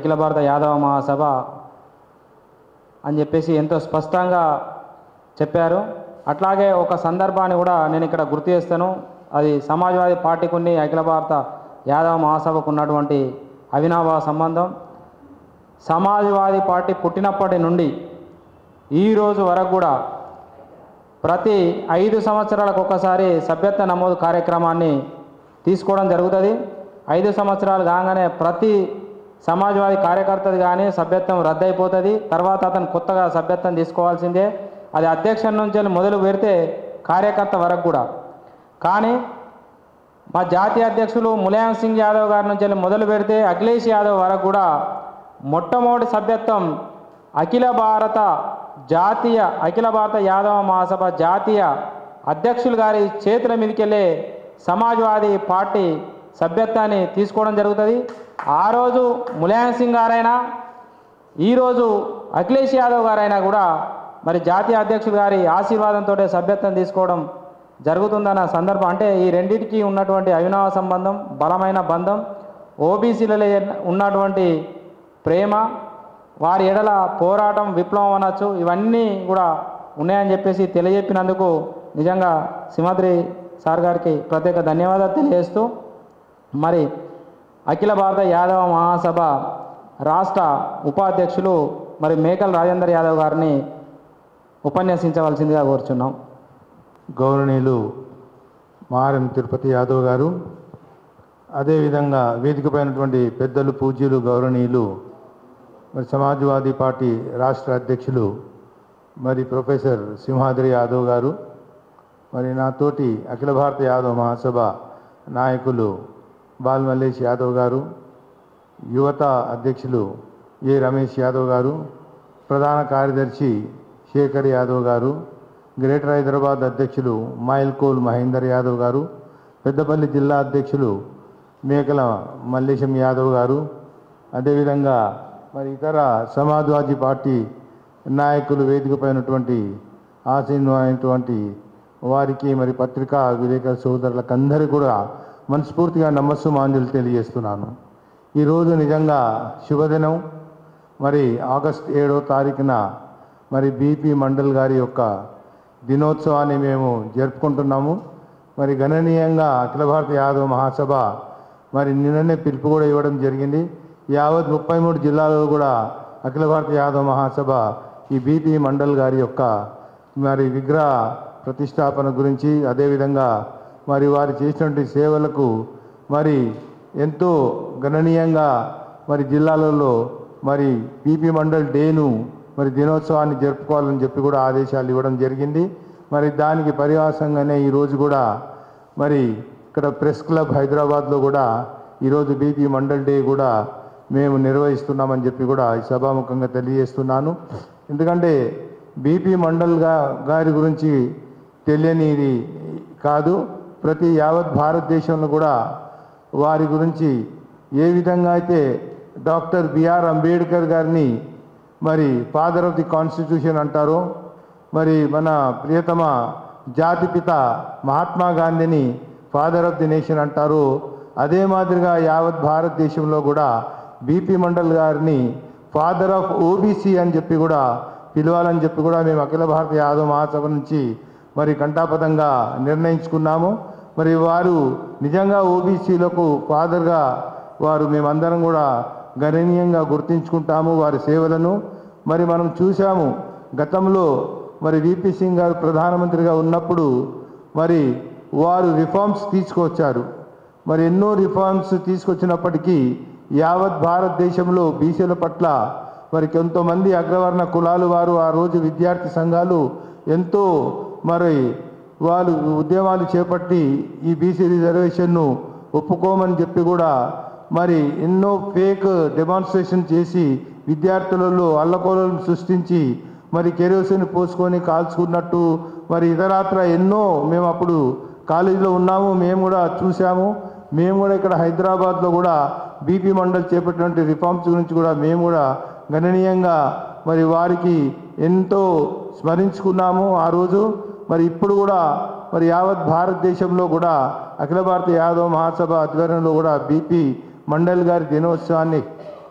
అఖిల భారత యాదవ మహాసభ అని చెప్పేసి ఎంతో స్పష్టంగా చెప్పారు అట్లాగే ఒక సందర్భాన్ని కూడా నేను ఇక్కడ గుర్తు చేస్తాను అది సమాజ్వాదీ పార్టీకి ఉన్న అఖిల భారత యాదవ మహాసభకు ఉన్నటువంటి అవినాభావ సంబంధం సమాజ్వాదీ పార్టీ పుట్టినప్పటి నుండి ఈ రోజు వరకు కూడా ప్రతి ఐదు సంవత్సరాలకు ఒకసారి సభ్యత్వ నమోదు కార్యక్రమాన్ని తీసుకోవడం జరుగుతుంది ఐదు సంవత్సరాలు కాగానే ప్రతి సమాజ్వాదీ కార్యకర్తది కానీ సభ్యత్వం రద్దయిపోతుంది తర్వాత అతను కొత్తగా సభ్యత్వం తీసుకోవాల్సిందే అది అధ్యక్షుడి నుంచి వెళ్ళి మొదలు పెడితే కార్యకర్త వరకు కూడా కానీ మా జాతీయ అధ్యక్షులు ములాయం సింగ్ యాదవ్ గారి నుంచి వెళ్ళి మొదలు పెడితే అఖిలేష్ యాదవ్ వరకు కూడా మొట్టమొదటి సభ్యత్వం అఖిల భారత జాతీయ అఖిల భారత యాదవ మహాసభ జాతీయ అధ్యక్షులు గారి చేతుల మీదకెళ్ళే సమాజ్వాదీ పార్టీ సభ్యత్వాన్ని తీసుకోవడం జరుగుతుంది ఆ రోజు ములాయం సింగ్ గారైనా ఈరోజు అఖిలేష్ యాదవ్ గారైనా కూడా మరి జాతీయ అధ్యక్షులు గారి ఆశీర్వాదంతో సభ్యత్వం తీసుకోవడం జరుగుతుందన్న సందర్భం అంటే ఈ రెండింటికి ఉన్నటువంటి అవినావ సంబంధం బలమైన బంధం ఓబీసీలలో ఉన్నటువంటి ప్రేమ వారి ఎడల పోరాటం విప్లవం అనొచ్చు ఇవన్నీ కూడా ఉన్నాయని చెప్పేసి తెలియజెప్పినందుకు నిజంగా సింహాద్రి సార్ గారికి ప్రత్యేక ధన్యవాదాలు తెలియజేస్తూ మరి అఖిల భారత యాదవ మహాసభ రాష్ట్ర ఉపాధ్యక్షులు మరి మేకల రాజేందర్ యాదవ్ గారిని ఉపన్యసించవలసిందిగా కోరుచున్నాం గౌరవనీయులు మారం తిరుపతి యాదవ్ గారు అదేవిధంగా వేదికపైనటువంటి పెద్దలు పూజ్యులు గౌరవనీయులు మరి సమాజ్వాదీ పార్టీ రాష్ట్ర అధ్యక్షులు మరి ప్రొఫెసర్ సింహాద్రి యాదవ్ గారు మరి నాతోటి అఖిల భారత యాదవ్ మహాసభ నాయకులు బాల్ మల్లేష్ యాదవ్ గారు యువత అధ్యక్షులు ఏ రమేష్ యాదవ్ గారు ప్రధాన కార్యదర్శి శేఖర్ యాదవ్ గారు గ్రేటర్ హైదరాబాద్ అధ్యక్షులు మైల్కోల్ మహేందర్ యాదవ్ గారు పెద్దపల్లి జిల్లా అధ్యక్షులు మేకల మల్లేశం యాదవ్ గారు అదేవిధంగా మరి ఇతర సమాజ్వాదీ పార్టీ నాయకులు వేదికపైనటువంటి ఆసీనమైనటువంటి వారికి మరి పత్రికా విలేకరుల సోదరులకు అందరికీ కూడా మనస్ఫూర్తిగా నమస్సు మాంజులు తెలియజేస్తున్నాను ఈరోజు నిజంగా శుభదినం మరి ఆగస్ట్ ఏడో తారీఖున మరి బీపీ మండల్ గారి యొక్క దినోత్సవాన్ని మేము జరుపుకుంటున్నాము మరి గణనీయంగా అఖిల భారత యాదవ మహాసభ మరి నిన్ననే పిలుపు కూడా ఇవ్వడం జరిగింది యావత్ ముప్పై మూడు జిల్లాలలో కూడా అఖిల భారత యాదవ మహాసభ ఈ బీపీ మండల్ గారి యొక్క మరి విగ్రహ ప్రతిష్టాపన గురించి అదేవిధంగా మరి వారు చేసినటువంటి సేవలకు మరి ఎంతో గణనీయంగా మరి జిల్లాలలో మరి బీపీ మండల్ డేను మరి దినోత్సవాన్ని జరుపుకోవాలని చెప్పి కూడా ఆదేశాలు ఇవ్వడం జరిగింది మరి దానికి పరిహాసంగానే ఈరోజు కూడా మరి ఇక్కడ ప్రెస్ క్లబ్ హైదరాబాద్లో కూడా ఈరోజు బీపీ మండల్ డే కూడా మేము నిర్వహిస్తున్నామని చెప్పి కూడా ఈ సభాముఖంగా తెలియజేస్తున్నాను ఎందుకంటే బీపీ మండల్ గా గారి గురించి తెలియనిది కాదు ప్రతి యావత్ భారతదేశంలో కూడా వారి గురించి ఏ విధంగా అయితే డాక్టర్ బిఆర్ అంబేద్కర్ గారిని మరి ఫాదర్ ఆఫ్ ది కాన్స్టిట్యూషన్ అంటారో మరి మన ప్రియతమ జాతిపిత మహాత్మా గాంధీని ఫాదర్ ఆఫ్ ది నేషన్ అంటారు అదే మాదిరిగా యావత్ భారతదేశంలో కూడా బీపీ మండల్ గారిని ఫాదర్ ఆఫ్ ఓబీసీ అని చెప్పి కూడా పిలవాలని చెప్పి కూడా మేము అఖిల భారత యాదవ్ మహాసభ నుంచి మరి కంఠాపథంగా నిర్ణయించుకున్నాము మరి వారు నిజంగా ఓబీసీలకు ఫాదర్గా వారు మేమందరం కూడా గణనీయంగా గుర్తించుకుంటాము వారి సేవలను మరి మనం చూసాము గతంలో మరి విపి సింగ్ గారు ప్రధానమంత్రిగా ఉన్నప్పుడు మరి వారు రిఫార్మ్స్ తీసుకొచ్చారు మరి ఎన్నో రిఫార్మ్స్ తీసుకొచ్చినప్పటికీ యావత్ భారతదేశంలో బీసీల పట్ల మరి కొంతమంది అగ్రవర్ణ కులాలు వారు ఆ రోజు విద్యార్థి సంఘాలు ఎంతో మరి వాళ్ళు ఉద్యమాలు చేపట్టి ఈ బీసీ రిజర్వేషన్ను ఒప్పుకోమని చెప్పి కూడా మరి ఎన్నో ఫేక్ డెమాన్స్ట్రేషన్ చేసి విద్యార్థులలో అల్లకోలను సృష్టించి మరి కెరోసిన్ పోసుకొని కాల్చుకున్నట్టు మరి ఇతరాత్ర ఎన్నో మేము అప్పుడు కాలేజీలో ఉన్నాము మేము కూడా చూసాము మేము కూడా ఇక్కడ హైదరాబాద్లో కూడా బీపీ మండల్ చేపట్టినటువంటి రిఫార్మ్స్ గురించి కూడా మేము కూడా గణనీయంగా మరి వారికి ఎంతో స్మరించుకున్నాము ఆ రోజు మరి ఇప్పుడు కూడా మరి యావత్ భారతదేశంలో కూడా అఖిల భారత యాదవ్ మహాసభ ఆధ్వర్యంలో కూడా బీపీ మండల్ గారి దినోత్సవాన్ని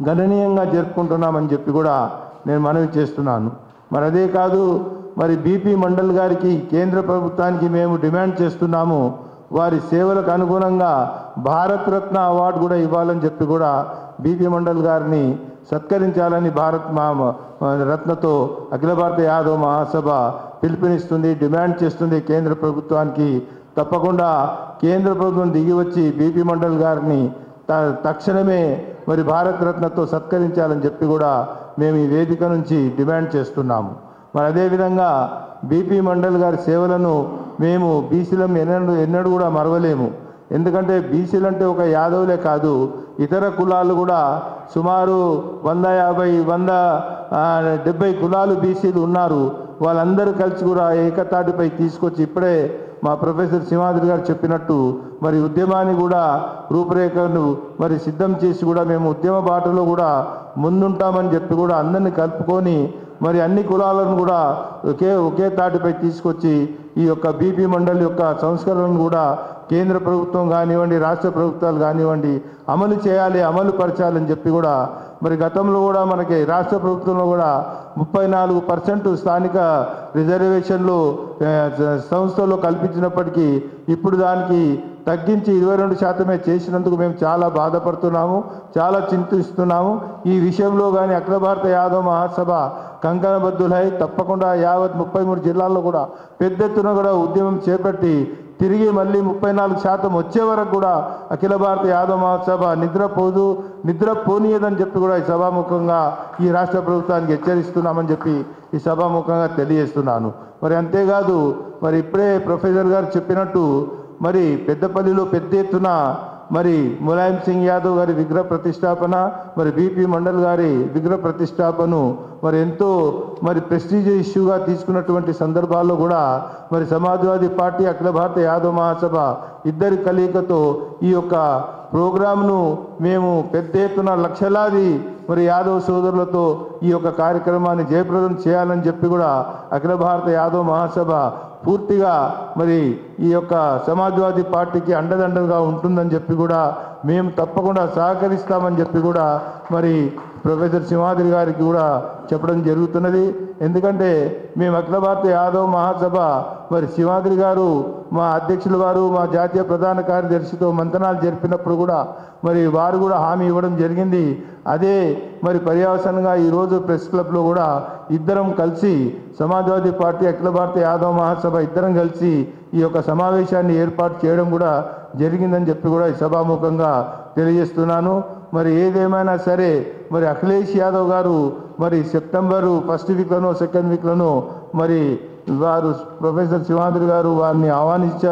గణనీయంగా జరుపుకుంటున్నామని చెప్పి కూడా నేను మనవి చేస్తున్నాను మరి అదే కాదు మరి బీపీ మండల్ గారికి కేంద్ర ప్రభుత్వానికి మేము డిమాండ్ చేస్తున్నాము వారి సేవలకు అనుగుణంగా భారత్ రత్న అవార్డు కూడా ఇవ్వాలని చెప్పి కూడా బీపీ మండల్ గారిని సత్కరించాలని భారత్ మా మా- రత్నతో అఖిల భారత యాదవ్ మహాసభ పిలుపునిస్తుంది డిమాండ్ చేస్తుంది కేంద్ర ప్రభుత్వానికి తప్పకుండా కేంద్ర ప్రభుత్వం దిగి వచ్చి బీపీ మండల్ గారిని త- తక్షణమే మరి భారత్ రత్నతో సత్కరించాలని చెప్పి కూడా మేము ఈ వేదిక నుంచి డిమాండ్ చేస్తున్నాము మరి అదేవిధంగా బీపీ మండల్ గారి సేవలను మేము బీసీలం ఎన్నడూ ఎన్నడూ కూడా మరవలేము ఎందుకంటే బీసీలు అంటే ఒక యాదవులే కాదు ఇతర కులాలు కూడా సుమారు వంద యాభై వంద ఆ, డెబ్బై కులాలు బీసీలు ఉన్నారు వాళ్ళందరూ కలిసి కూడా ఏకతాటిపై తీసుకొచ్చి ఇప్పుడే మా ప్రొఫెసర్ సింహాద్రి గారు చెప్పినట్టు మరి ఉద్యమాన్ని కూడా రూపురేఖను మరి సిద్ధం చేసి కూడా మేము ఉద్యమ బాటలో కూడా ముందుంటామని చెప్పి కూడా అందరిని కలుపుకొని మరి అన్ని కులాలను కూడా ఒకే ఒకే తాటిపై తీసుకొచ్చి ఈ యొక్క బీపీ మండలి యొక్క సంస్కరణను కూడా కేంద్ర ప్రభుత్వం కానివ్వండి రాష్ట్ర ప్రభుత్వాలు కానివ్వండి అమలు చేయాలి అమలు పరచాలని చెప్పి కూడా మరి గతంలో కూడా మనకి రాష్ట్ర ప్రభుత్వంలో కూడా ముప్పై నాలుగు పర్సెంట్ స్థానిక రిజర్వేషన్లు ఆ, స- సంస్థల్లో కల్పించినప్పటికీ ఇప్పుడు దానికి తగ్గించి ఇరవై రెండు శాతమే చేసినందుకు మేము చాలా బాధపడుతున్నాము చాలా చింతిస్తున్నాము ఈ విషయంలో కానీ అఖిల భారత యాదవ్ మహాసభ కంకణబద్దులై తప్పకుండా యావత్ ముప్పై మూడు జిల్లాల్లో కూడా పెద్ద ఎత్తున కూడా ఉద్యమం చేపట్టి తిరిగి మళ్ళీ ముప్పై నాలుగు శాతం వచ్చే వరకు కూడా అఖిల భారత యాదవ మహాసభ నిద్రపోదు నిద్ర పోనీయదని చెప్పి కూడా ఈ సభాముఖంగా ఈ రాష్ట్ర ప్రభుత్వానికి హెచ్చరిస్తున్నామని చెప్పి ఈ సభాముఖంగా తెలియజేస్తున్నాను మరి అంతేకాదు మరి ఇప్పుడే ప్రొఫెసర్ గారు చెప్పినట్టు మరి పెద్దపల్లిలో పెద్ద ఎత్తున మరి ములాయం సింగ్ యాదవ్ గారి విగ్రహ ప్రతిష్టాపన మరి బీపీ మండల్ గారి విగ్రహ ప్రతిష్టాపను మరి ఎంతో మరి ప్రెస్టీజ్ ఇష్యూగా తీసుకున్నటువంటి సందర్భాల్లో కూడా మరి సమాజ్వాదీ పార్టీ అఖిల భారత యాదవ్ మహాసభ ఇద్దరి కలయికతో ఈ యొక్క ప్రోగ్రాంను మేము పెద్ద ఎత్తున లక్షలాది మరి యాదవ్ సోదరులతో ఈ యొక్క కార్యక్రమాన్ని జయప్రదం చేయాలని చెప్పి కూడా అఖిల భారత యాదవ్ మహాసభ పూర్తిగా మరి ఈ యొక్క సమాజ్వాదీ పార్టీకి అండదండగా ఉంటుందని చెప్పి కూడా మేము తప్పకుండా సహకరిస్తామని చెప్పి కూడా మరి ప్రొఫెసర్ సింహాద్రి గారికి కూడా చెప్పడం జరుగుతున్నది ఎందుకంటే మేము అఖిల భారత యాదవ్ మహాసభ మరి సింహాద్రి గారు మా అధ్యక్షుల వారు మా జాతీయ ప్రధాన కార్యదర్శితో మంతనాలు జరిపినప్పుడు కూడా మరి వారు కూడా హామీ ఇవ్వడం జరిగింది అదే మరి పర్యవసనంగా ఈరోజు ప్రెస్ క్లబ్లో కూడా ఇద్దరం కలిసి సమాజ్వాదీ పార్టీ అఖిల భారత యాదవ్ మహాసభ ఇద్దరం కలిసి ఈ యొక్క సమావేశాన్ని ఏర్పాటు చేయడం కూడా జరిగిందని చెప్పి కూడా ఈ సభాముఖంగా తెలియజేస్తున్నాను మరి ఏదేమైనా సరే మరి అఖిలేష్ యాదవ్ గారు మరి సెప్టెంబరు ఫస్ట్ వీక్లోనో సెకండ్ వీక్లోనో మరి వారు ప్రొఫెసర్ శివాద్రి గారు వారిని ఆహ్వానించ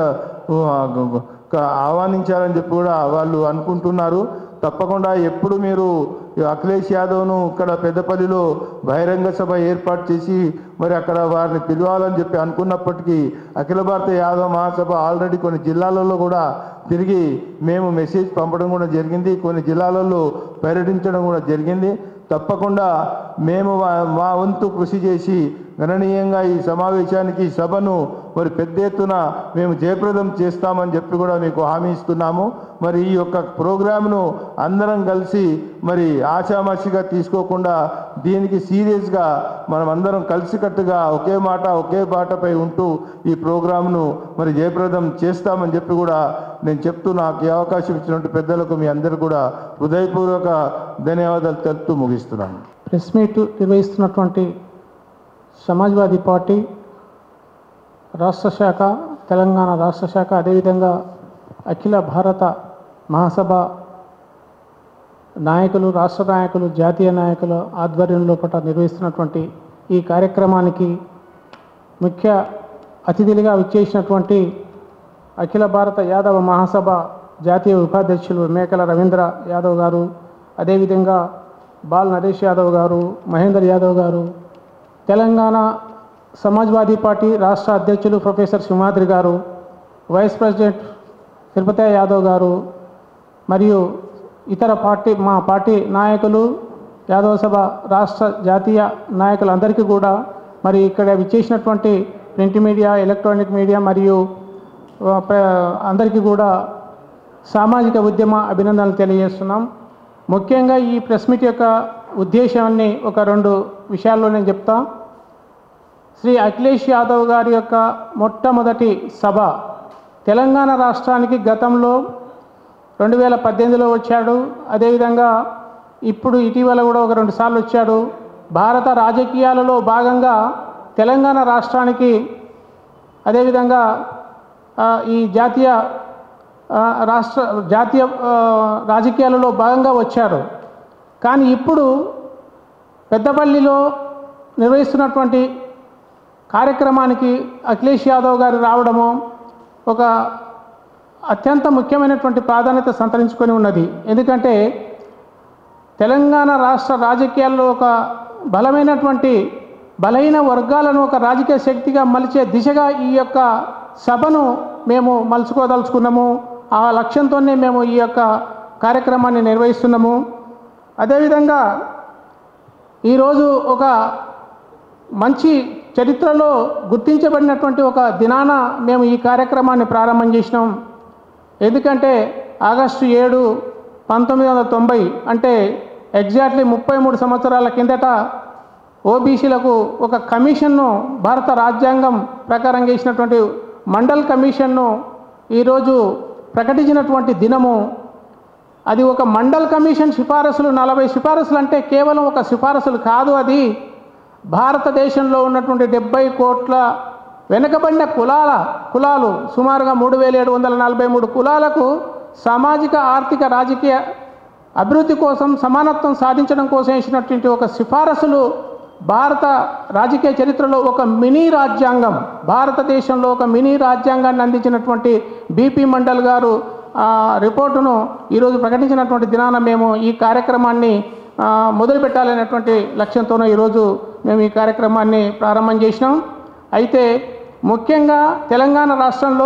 ఆహ్వానించాలని చెప్పి కూడా వాళ్ళు అనుకుంటున్నారు తప్పకుండా ఎప్పుడు మీరు ఈ అఖిలేష్ యాదవ్ను ఇక్కడ పెద్దపల్లిలో బహిరంగ సభ ఏర్పాటు చేసి మరి అక్కడ వారిని పిలవాలని చెప్పి అనుకున్నప్పటికీ అఖిల భారత యాదవ్ మహాసభ ఆల్రెడీ కొన్ని జిల్లాలలో కూడా తిరిగి మేము మెసేజ్ పంపడం కూడా జరిగింది కొన్ని జిల్లాలలో పర్యటించడం కూడా జరిగింది తప్పకుండా మేము వా- మా వంతు కృషి చేసి గణనీయంగా ఈ సమావేశానికి ఈ సభను మరి పెద్ద ఎత్తున మేము జయప్రదం చేస్తామని చెప్పి కూడా మీకు హామీ ఇస్తున్నాము మరి ఈ యొక్క ప్రోగ్రామ్ను అందరం కలిసి మరి ఆషామాషిగా తీసుకోకుండా దీనికి సీరియస్గా మనం అందరం కలిసికట్టుగా ఒకే మాట ఒకే బాటపై ఉంటూ ఈ ప్రోగ్రామ్ను మరి జయప్రదం చేస్తామని చెప్పి కూడా నేను చెప్తూ నాకు ఈ అవకాశం ఇచ్చినట్టు పెద్దలకు మీ అందరు కూడా హృదయపూర్వక ధన్యవాదాలు తెలుపుతూ ముగిస్తున్నాను ప్రెస్ మీట్ నిర్వహిస్తున్నటువంటి సమాజ్వాదీ పార్టీ రాష్ట్ర శాఖ తెలంగాణ రాష్ట్ర శాఖ అదేవిధంగా అఖిల భారత మహాసభ నాయకులు రాష్ట్ర నాయకులు జాతీయ నాయకుల ఆధ్వర్యంలో పట నిర్వహిస్తున్నటువంటి ఈ కార్యక్రమానికి ముఖ్య అతిథులుగా విచ్చేసినటువంటి అఖిల భారత యాదవ మహాసభ జాతీయ ఉపాధ్యక్షులు మేకల రవీంద్ర యాదవ్ గారు అదేవిధంగా బాల్ నరేష్ యాదవ్ గారు మహేందర్ యాదవ్ గారు తెలంగాణ సమాజ్వాదీ పార్టీ రాష్ట్ర అధ్యక్షులు ప్రొఫెసర్ సింహాద్రి గారు వైస్ ప్రెసిడెంట్ తిరుపతి యాదవ్ గారు మరియు ఇతర పార్టీ మా పార్టీ నాయకులు యాదవ సభ రాష్ట్ర జాతీయ నాయకులందరికీ కూడా మరి ఇక్కడ విచ్చేసినటువంటి ప్రింట్ మీడియా ఎలక్ట్రానిక్ మీడియా మరియు ఆ, ప్ర- అందరికీ కూడా సామాజిక ఉద్యమ అభినందనలు తెలియజేస్తున్నాం ముఖ్యంగా ఈ ప్రెస్ మీట్ యొక్క ఉద్దేశాన్ని ఒక రెండు విషయాల్లో నేను చెప్తా శ్రీ అఖిలేష్ యాదవ్ గారి యొక్క మొట్టమొదటి సభ తెలంగాణ రాష్ట్రానికి గతంలో రెండు వేల పద్దెనిమిదిలో వచ్చాడు అదేవిధంగా ఇప్పుడు ఇటీవల కూడా ఒక రెండు సార్లు వచ్చాడు భారత రాజకీయాలలో భాగంగా తెలంగాణ రాష్ట్రానికి అదేవిధంగా ఆ, ఈ జాతీయ ఆ, రాష్ట్ర జాతీయ ఆ, రాజకీయాలలో భాగంగా వచ్చారు కానీ ఇప్పుడు పెద్దపల్లిలో నిర్వహిస్తున్నటువంటి కార్యక్రమానికి అఖిలేష్ యాదవ్ గారు రావడము ఒక అత్యంత ముఖ్యమైనటువంటి ప్రాధాన్యత సంతరించుకొని ఉన్నది ఎందుకంటే తెలంగాణ రాష్ట్ర రాజకీయాల్లో ఒక బలమైనటువంటి బలహీన వర్గాలను ఒక రాజకీయ శక్తిగా మలిచే దిశగా ఈ యొక్క సభను మేము మలుచుకోదలుచుకున్నాము ఆ లక్ష్యంతోనే మేము ఈ యొక్క కార్యక్రమాన్ని నిర్వహిస్తున్నాము అదేవిధంగా ఈరోజు ఒక మంచి చరిత్రలో గుర్తించబడినటువంటి ఒక దినాన మేము ఈ కార్యక్రమాన్ని ప్రారంభం చేసినాం ఎందుకంటే ఆగస్టు ఏడు పంతొమ్మిది వందల తొంభై అంటే ఎగ్జాక్ట్లీ ముప్పై మూడు సంవత్సరాల కిందట ఓబీసీలకు ఒక కమిషన్ను భారత రాజ్యాంగం ప్రకారం చేసినటువంటి మండల్ కమిషన్ను ఈరోజు ప్రకటించినటువంటి దినము అది ఒక మండల్ కమిషన్ సిఫారసులు నలభై సిఫారసులు అంటే కేవలం ఒక సిఫారసులు కాదు అది భారతదేశంలో ఉన్నటువంటి డెబ్బై కోట్ల వెనుకబడిన కులాల కులాలు సుమారుగా మూడు వేల ఏడు వందల నలభై మూడు కులాలకు సామాజిక ఆర్థిక రాజకీయ అభివృద్ధి కోసం సమానత్వం సాధించడం కోసం వేసినటువంటి ఒక సిఫారసులు భారత రాజకీయ చరిత్రలో ఒక మినీ రాజ్యాంగం భారతదేశంలో ఒక మినీ రాజ్యాంగాన్ని అందించినటువంటి బీపీ మండల్ గారు ఆ రిపోర్టును ఈరోజు ప్రకటించినటువంటి దినాన మేము ఈ కార్యక్రమాన్ని ఆ, మొదలు పెట్టాలనేటువంటి లక్ష్యంతోనే ఈరోజు మేము ఈ కార్యక్రమాన్ని ప్రారంభం చేసినాం అయితే ముఖ్యంగా తెలంగాణ రాష్ట్రంలో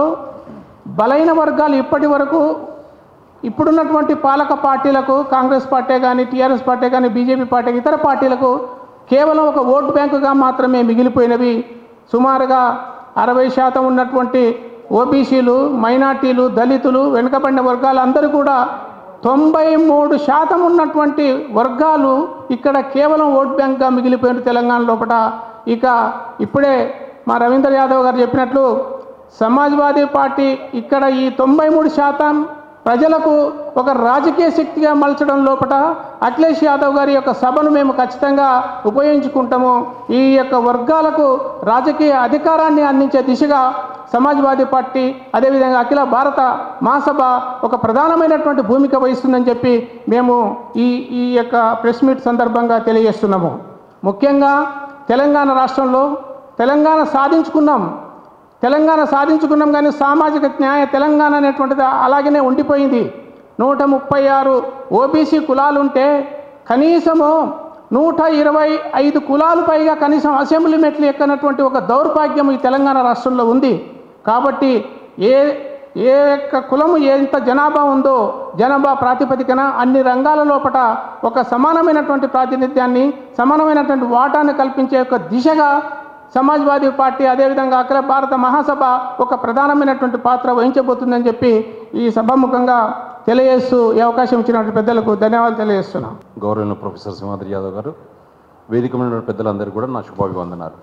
బలైన వర్గాలు ఇప్పటి వరకు ఇప్పుడున్నటువంటి పాలక పార్టీలకు కాంగ్రెస్ పార్టీ కానీ టీఆర్ఎస్ పార్టీ కానీ బీజేపీ పార్టీ ఇతర పార్టీలకు కేవలం ఒక ఓటు బ్యాంకుగా మాత్రమే మిగిలిపోయినవి సుమారుగా అరవై శాతం ఉన్నటువంటి ఓబీసీలు మైనార్టీలు దళితులు వెనుకబడిన వర్గాలు అందరూ కూడా తొంభై మూడు శాతం ఉన్నటువంటి వర్గాలు ఇక్కడ కేవలం ఓట్ బ్యాంక్గా మిగిలిపోయిన తెలంగాణ లోపల ఇక ఇప్పుడే మా రవీంద్ర యాదవ్ గారు చెప్పినట్లు సమాజ్వాదీ పార్టీ ఇక్కడ ఈ తొంభై మూడు శాతం ప్రజలకు ఒక రాజకీయ శక్తిగా మలచడం లోపల అఖిలేష్ యాదవ్ గారి యొక్క సభను మేము ఖచ్చితంగా ఉపయోగించుకుంటాము ఈ యొక్క వర్గాలకు రాజకీయ అధికారాన్ని అందించే దిశగా సమాజ్వాదీ పార్టీ అదేవిధంగా అఖిల భారత మహాసభ ఒక ప్రధానమైనటువంటి భూమిక వహిస్తుందని చెప్పి మేము ఈ ఈ యొక్క ప్రెస్ మీట్ సందర్భంగా తెలియజేస్తున్నాము ముఖ్యంగా తెలంగాణ రాష్ట్రంలో తెలంగాణ సాధించుకున్నాం తెలంగాణ సాధించుకున్నాం కానీ సామాజిక న్యాయ తెలంగాణ అనేటువంటిది అలాగనే ఉండిపోయింది నూట ముప్పై ఆరు ఓబీసీ కులాలు ఉంటే కనీసము నూట ఇరవై ఐదు కులాలు పైగా కనీసం అసెంబ్లీ మెట్లు ఎక్కనటువంటి ఒక దౌర్భాగ్యం ఈ తెలంగాణ రాష్ట్రంలో ఉంది కాబట్టి ఏ ఏ యొక్క కులము ఎంత జనాభా ఉందో జనాభా ప్రాతిపదికన అన్ని రంగాల లోపల ఒక సమానమైనటువంటి ప్రాతినిధ్యాన్ని సమానమైనటువంటి వాటాను కల్పించే ఒక దిశగా సమాజ్వాదీ పార్టీ అదేవిధంగా అఖిల భారత మహాసభ ఒక ప్రధానమైనటువంటి పాత్ర వహించబోతుందని చెప్పి ఈ సభాముఖంగా తెలియజేస్తూ ఈ అవకాశం ఇచ్చినటువంటి పెద్దలకు ధన్యవాదాలు తెలియజేస్తున్నాను గౌరవనీయ ప్రొఫెసర్ సింహాద్రి యాదవ్ గారు వేదిక మీద ఉన్న పెద్దలందరికీ కూడా నా శుభాభివందనాలు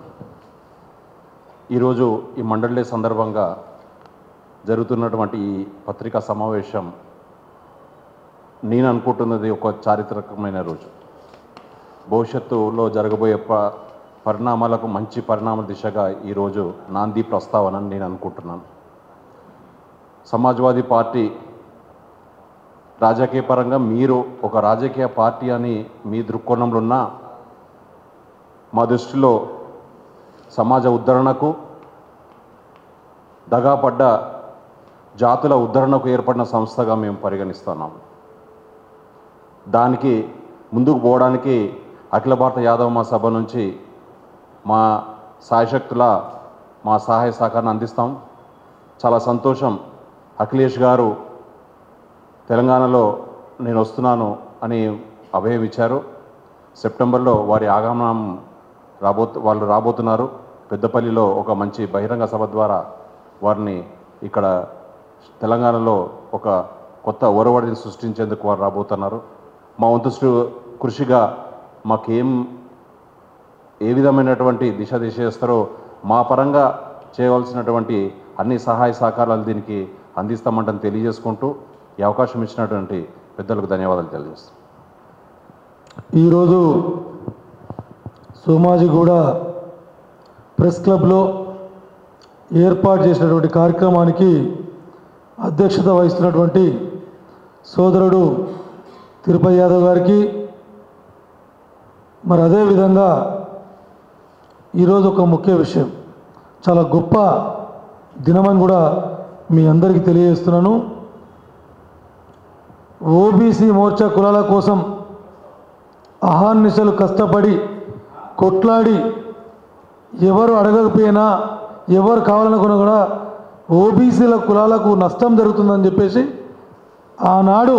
ఈరోజు ఈ మండలి డే సందర్భంగా జరుగుతున్నటువంటి ఈ పత్రికా సమావేశం నేను అనుకుంటున్నది ఒక చారిత్రకమైన రోజు భవిష్యత్తులో జరగబోయే ప పరిణామాలకు మంచి పరిణామ దిశగా ఈరోజు నాంది ప్రస్తావన అని నేను అనుకుంటున్నాను సమాజ్వాదీ పార్టీ రాజకీయ పరంగా మీరు ఒక రాజకీయ పార్టీ అని మీ దృక్కోణంలో ఉన్న మా దృష్టిలో సమాజ ఉద్ధరణకు దగాపడ్డ జాతుల ఉద్ధరణకు ఏర్పడిన సంస్థగా మేము పరిగణిస్తున్నాం దానికి ముందుకు పోవడానికి అఖిల భారత యాదవ మా సభ నుంచి మా సాయశక్తుల మా సహాయ సహకారాన్ని అందిస్తాం చాలా సంతోషం అఖిలేష్ గారు తెలంగాణలో నేను వస్తున్నాను అని అభయం ఇచ్చారు సెప్టెంబర్లో వారి ఆగమనం రాబో వాళ్ళు రాబోతున్నారు పెద్దపల్లిలో ఒక మంచి బహిరంగ సభ ద్వారా వారిని ఇక్కడ తెలంగాణలో ఒక కొత్త ఒరవడిని సృష్టించేందుకు వారు రాబోతున్నారు మా వంతు శ్రు- కృషిగా మాకేం ఏ విధమైనటువంటి దిశ దిశ చేస్తారో మా పరంగా చేయవలసినటువంటి అన్ని సహాయ సహకారాలు దీనికి అందిస్తామంటని తెలియజేసుకుంటూ ఈ అవకాశం ఇచ్చినటువంటి పెద్దలకు ధన్యవాదాలు తెలియజేస్తాం ఈరోజు సోమాజిగూడ ప్రెస్ క్లబ్లో ఏర్పాటు చేసినటువంటి కార్యక్రమానికి అధ్యక్షత వహిస్తున్నటువంటి సోదరుడు తిరుపతి యాదవ్ గారికి మరి అదేవిధంగా ఈరోజు ఒక ముఖ్య విషయం చాలా గొప్ప దినమని కూడా మీ అందరికీ తెలియజేస్తున్నాను ఓబీసీ మోర్చా కులాల కోసం అహార్నిశలు కష్టపడి కొట్లాడి ఎవరు అడగకపోయినా ఎవరు కావాలనుకున్నా కూడా ఓబీసీల కులాలకు నష్టం జరుగుతుందని చెప్పేసి ఆనాడు